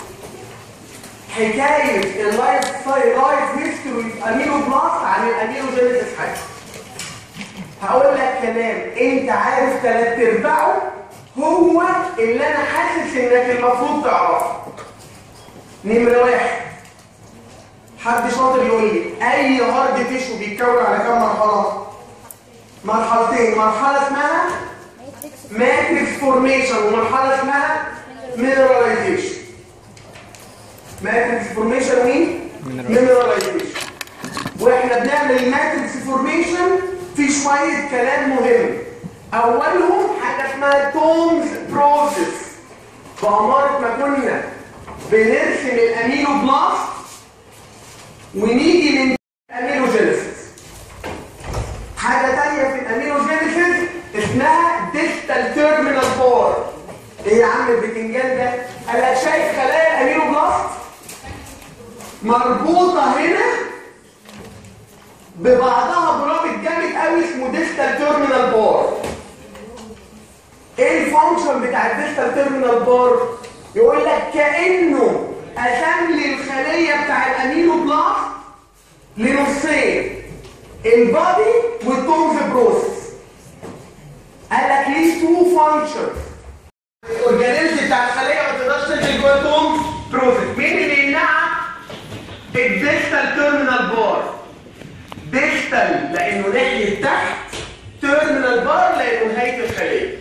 حكايه اللايف ستايل لايف هيستوري امينو بلاس عن الامينوجينيسيس حاجه هقول لك كلام انت عارف ثلاث ارباعه هو اللي انا حاسس انك المفروض تعرفه نمرة واحد حد شاطر يقول لي اي هارد تيشو بيتكون على كام مرحلة مرحلتين مرحلة اسمها ماتريكس فورميشن ومرحلة اسمها مينراليزيشن ماتريكس فورميشن مين مينراليزيشن واحنا بنعمل الماتريكس فورميشن في شوية كلام مهم اولهم حاجة اسمها تومز بروسيس بأمارة ما كنا بنرسم الامينو بلاست ونيجي من الامينوجينيسيس حاجه ثانيه في الامينوجينيسيس اسمها ديستال تيرمينال بار ايه يا عم البتنجان ده قال لك شايف خلايا الامينو بلاست مربوطه هنا ببعضها برابط جامد قوي اسمه ديستال تيرمينال بار ايه الفانكشن بتاع الديستال تيرمينال بار يقول لك كانه قسم لي الخليه بتاع الامينو بلاست لنصين البادي والتونز بروسيس قال لك ليه تو فانكشنز الاورجانيزم بتاع الخليه ما تقدرش تنزل جوه التونز بروسيس مين اللي يمنعها الديستال تيرمينال بار ديستال لانه ناحيه تحت تيرمينال بار لانه نهايه الخليه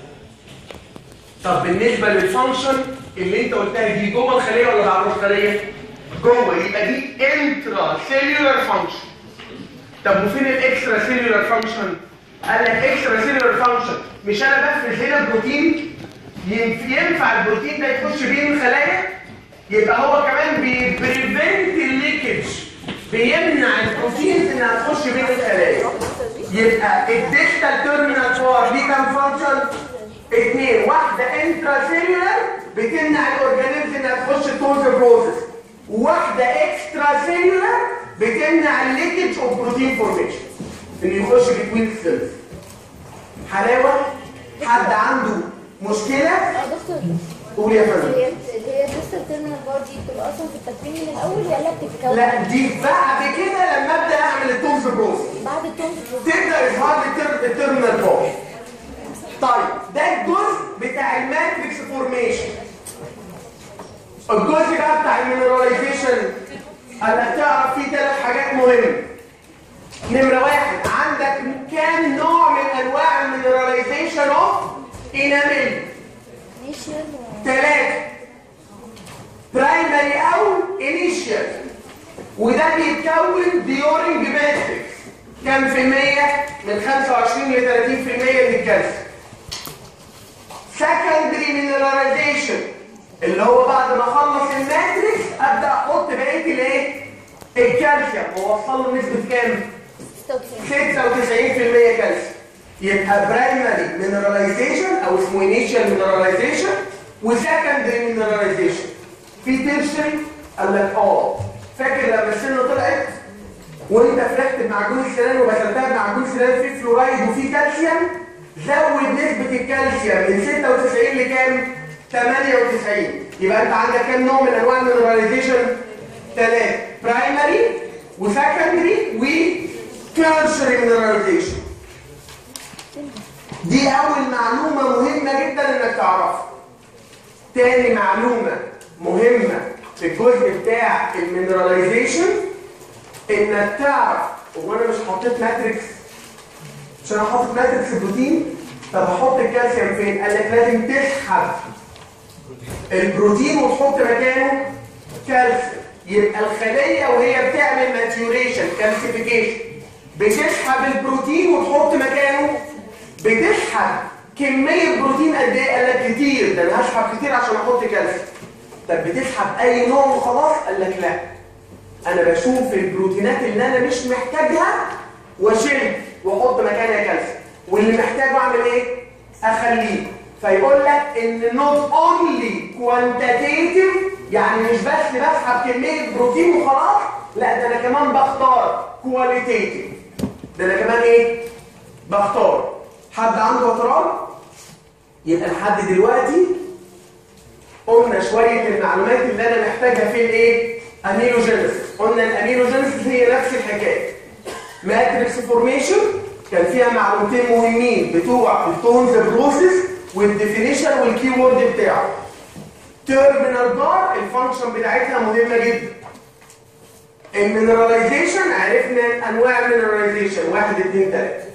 طب بالنسبه للفانكشن اللي انت قلتها دي جوه الخليه ولا بره الخليه جوه يبقى دي انترا سيلولار فانكشن طب وفين الاكسترا سيلولار فانكشن قال لك اكسترا سيلولار فانكشن مش انا بفرز هنا بروتين ينف- ينفع البروتين ده يخش بين الخلايا يبقى هو كمان بيبريفنت الليكج بيمنع البروتين انها تخش بين الخلايا يبقى الديجيتال تيرمينال بار دي كام فانكشن اثنين واحده انترا سيلولار بتمنع الاورجانيزم انها تخش التوز بروسيس وواحده اكسترا سيلولار بتمنع الليكج اوف بروتين فورميشن انه يخش بين السيلز حلاوه حد عنده مشكله اه دكتور قول يا فندم هي اللي هي الديستال تيرمينال بار دي بتبقى اصلا في التكوين من الاول ولا بتتكون لا دي بعد كده لما ابدا اعمل التوز بروسيس بعد التونز تبدا يظهر لي التر- التيرمينال بار طيب ده الجزء بتاع الماتريكس فورميشن الجزء بقى بتاع المينراليزيشن انك تعرف فيه ثلاث حاجات مهمه نمره واحد عندك كام نوع من انواع المينراليزيشن اوف انامل نيشن ثلاثه برايمري او انيشال وده بيتكون ديورنج ماتريكس كام في المية من 25 ل 30% من الكالسيوم سكندري مينراليزيشن اللي هو بعد ما اخلص الماتريكس ابدا احط بقيه الايه الكالسيوم واوصل له نسبه كام 96% كالسيوم يبقى برايمري مينراليزيشن او اسمه انيشال مينراليزيشن وسكندري مينراليزيشن في تيرشري قال لك اه فاكر لما السن طلعت وانت فرحت بمعجون السنان وغسلتها بمعجون السنان فيه فلورايد وفيه كالسيوم زود نسبة الكالسيوم من 96 لكام؟ 98 يبقى انت عندك كام نوع من انواع المينراليزيشن؟ ثلاثة برايمري وسكندري وتيرشري مينراليزيشن دي اول معلومة مهمة جدا انك تعرفها تاني معلومة مهمة في الجزء بتاع المينراليزيشن انك تعرف هو انا مش حطيت ماتريكس مش انا حاطط ماتريكس بروتين طب هحط الكالسيوم فين قال لك لازم تسحب البروتين وتحط مكانه كالسيوم يبقى الخليه وهي بتعمل ماتيوريشن كالسيفيكيشن بتسحب البروتين وتحط مكانه بتسحب كميه بروتين قد ايه قال لك كتير ده انا هسحب كتير عشان احط كالسيوم طب بتسحب اي نوع وخلاص قال لك لا انا بشوف البروتينات اللي انا مش محتاجها واشيل واحط مكانها كالسيوم واللي محتاجه اعمل ايه اخليه فيقول لك ان not only quantitative يعني مش بس بسحب كميه بروتين وخلاص لا ده انا كمان بختار qualitative ده انا كمان ايه بختار حد عنده اعتراض يبقى لحد دلوقتي قلنا شويه المعلومات اللي انا محتاجها في الايه اميلوجينيسيس قلنا الاميلوجينيسيس هي نفس الحكايه ماتريكس فورميشن كان فيها معلومتين مهمين بتوع التونز بروسيس والديفينيشن والكي وورد بتاعه تيرمينال بار الفانكشن بتاعتها مهمه جدا المينراليزيشن عرفنا انواع المينراليزيشن واحد اتنين تلاته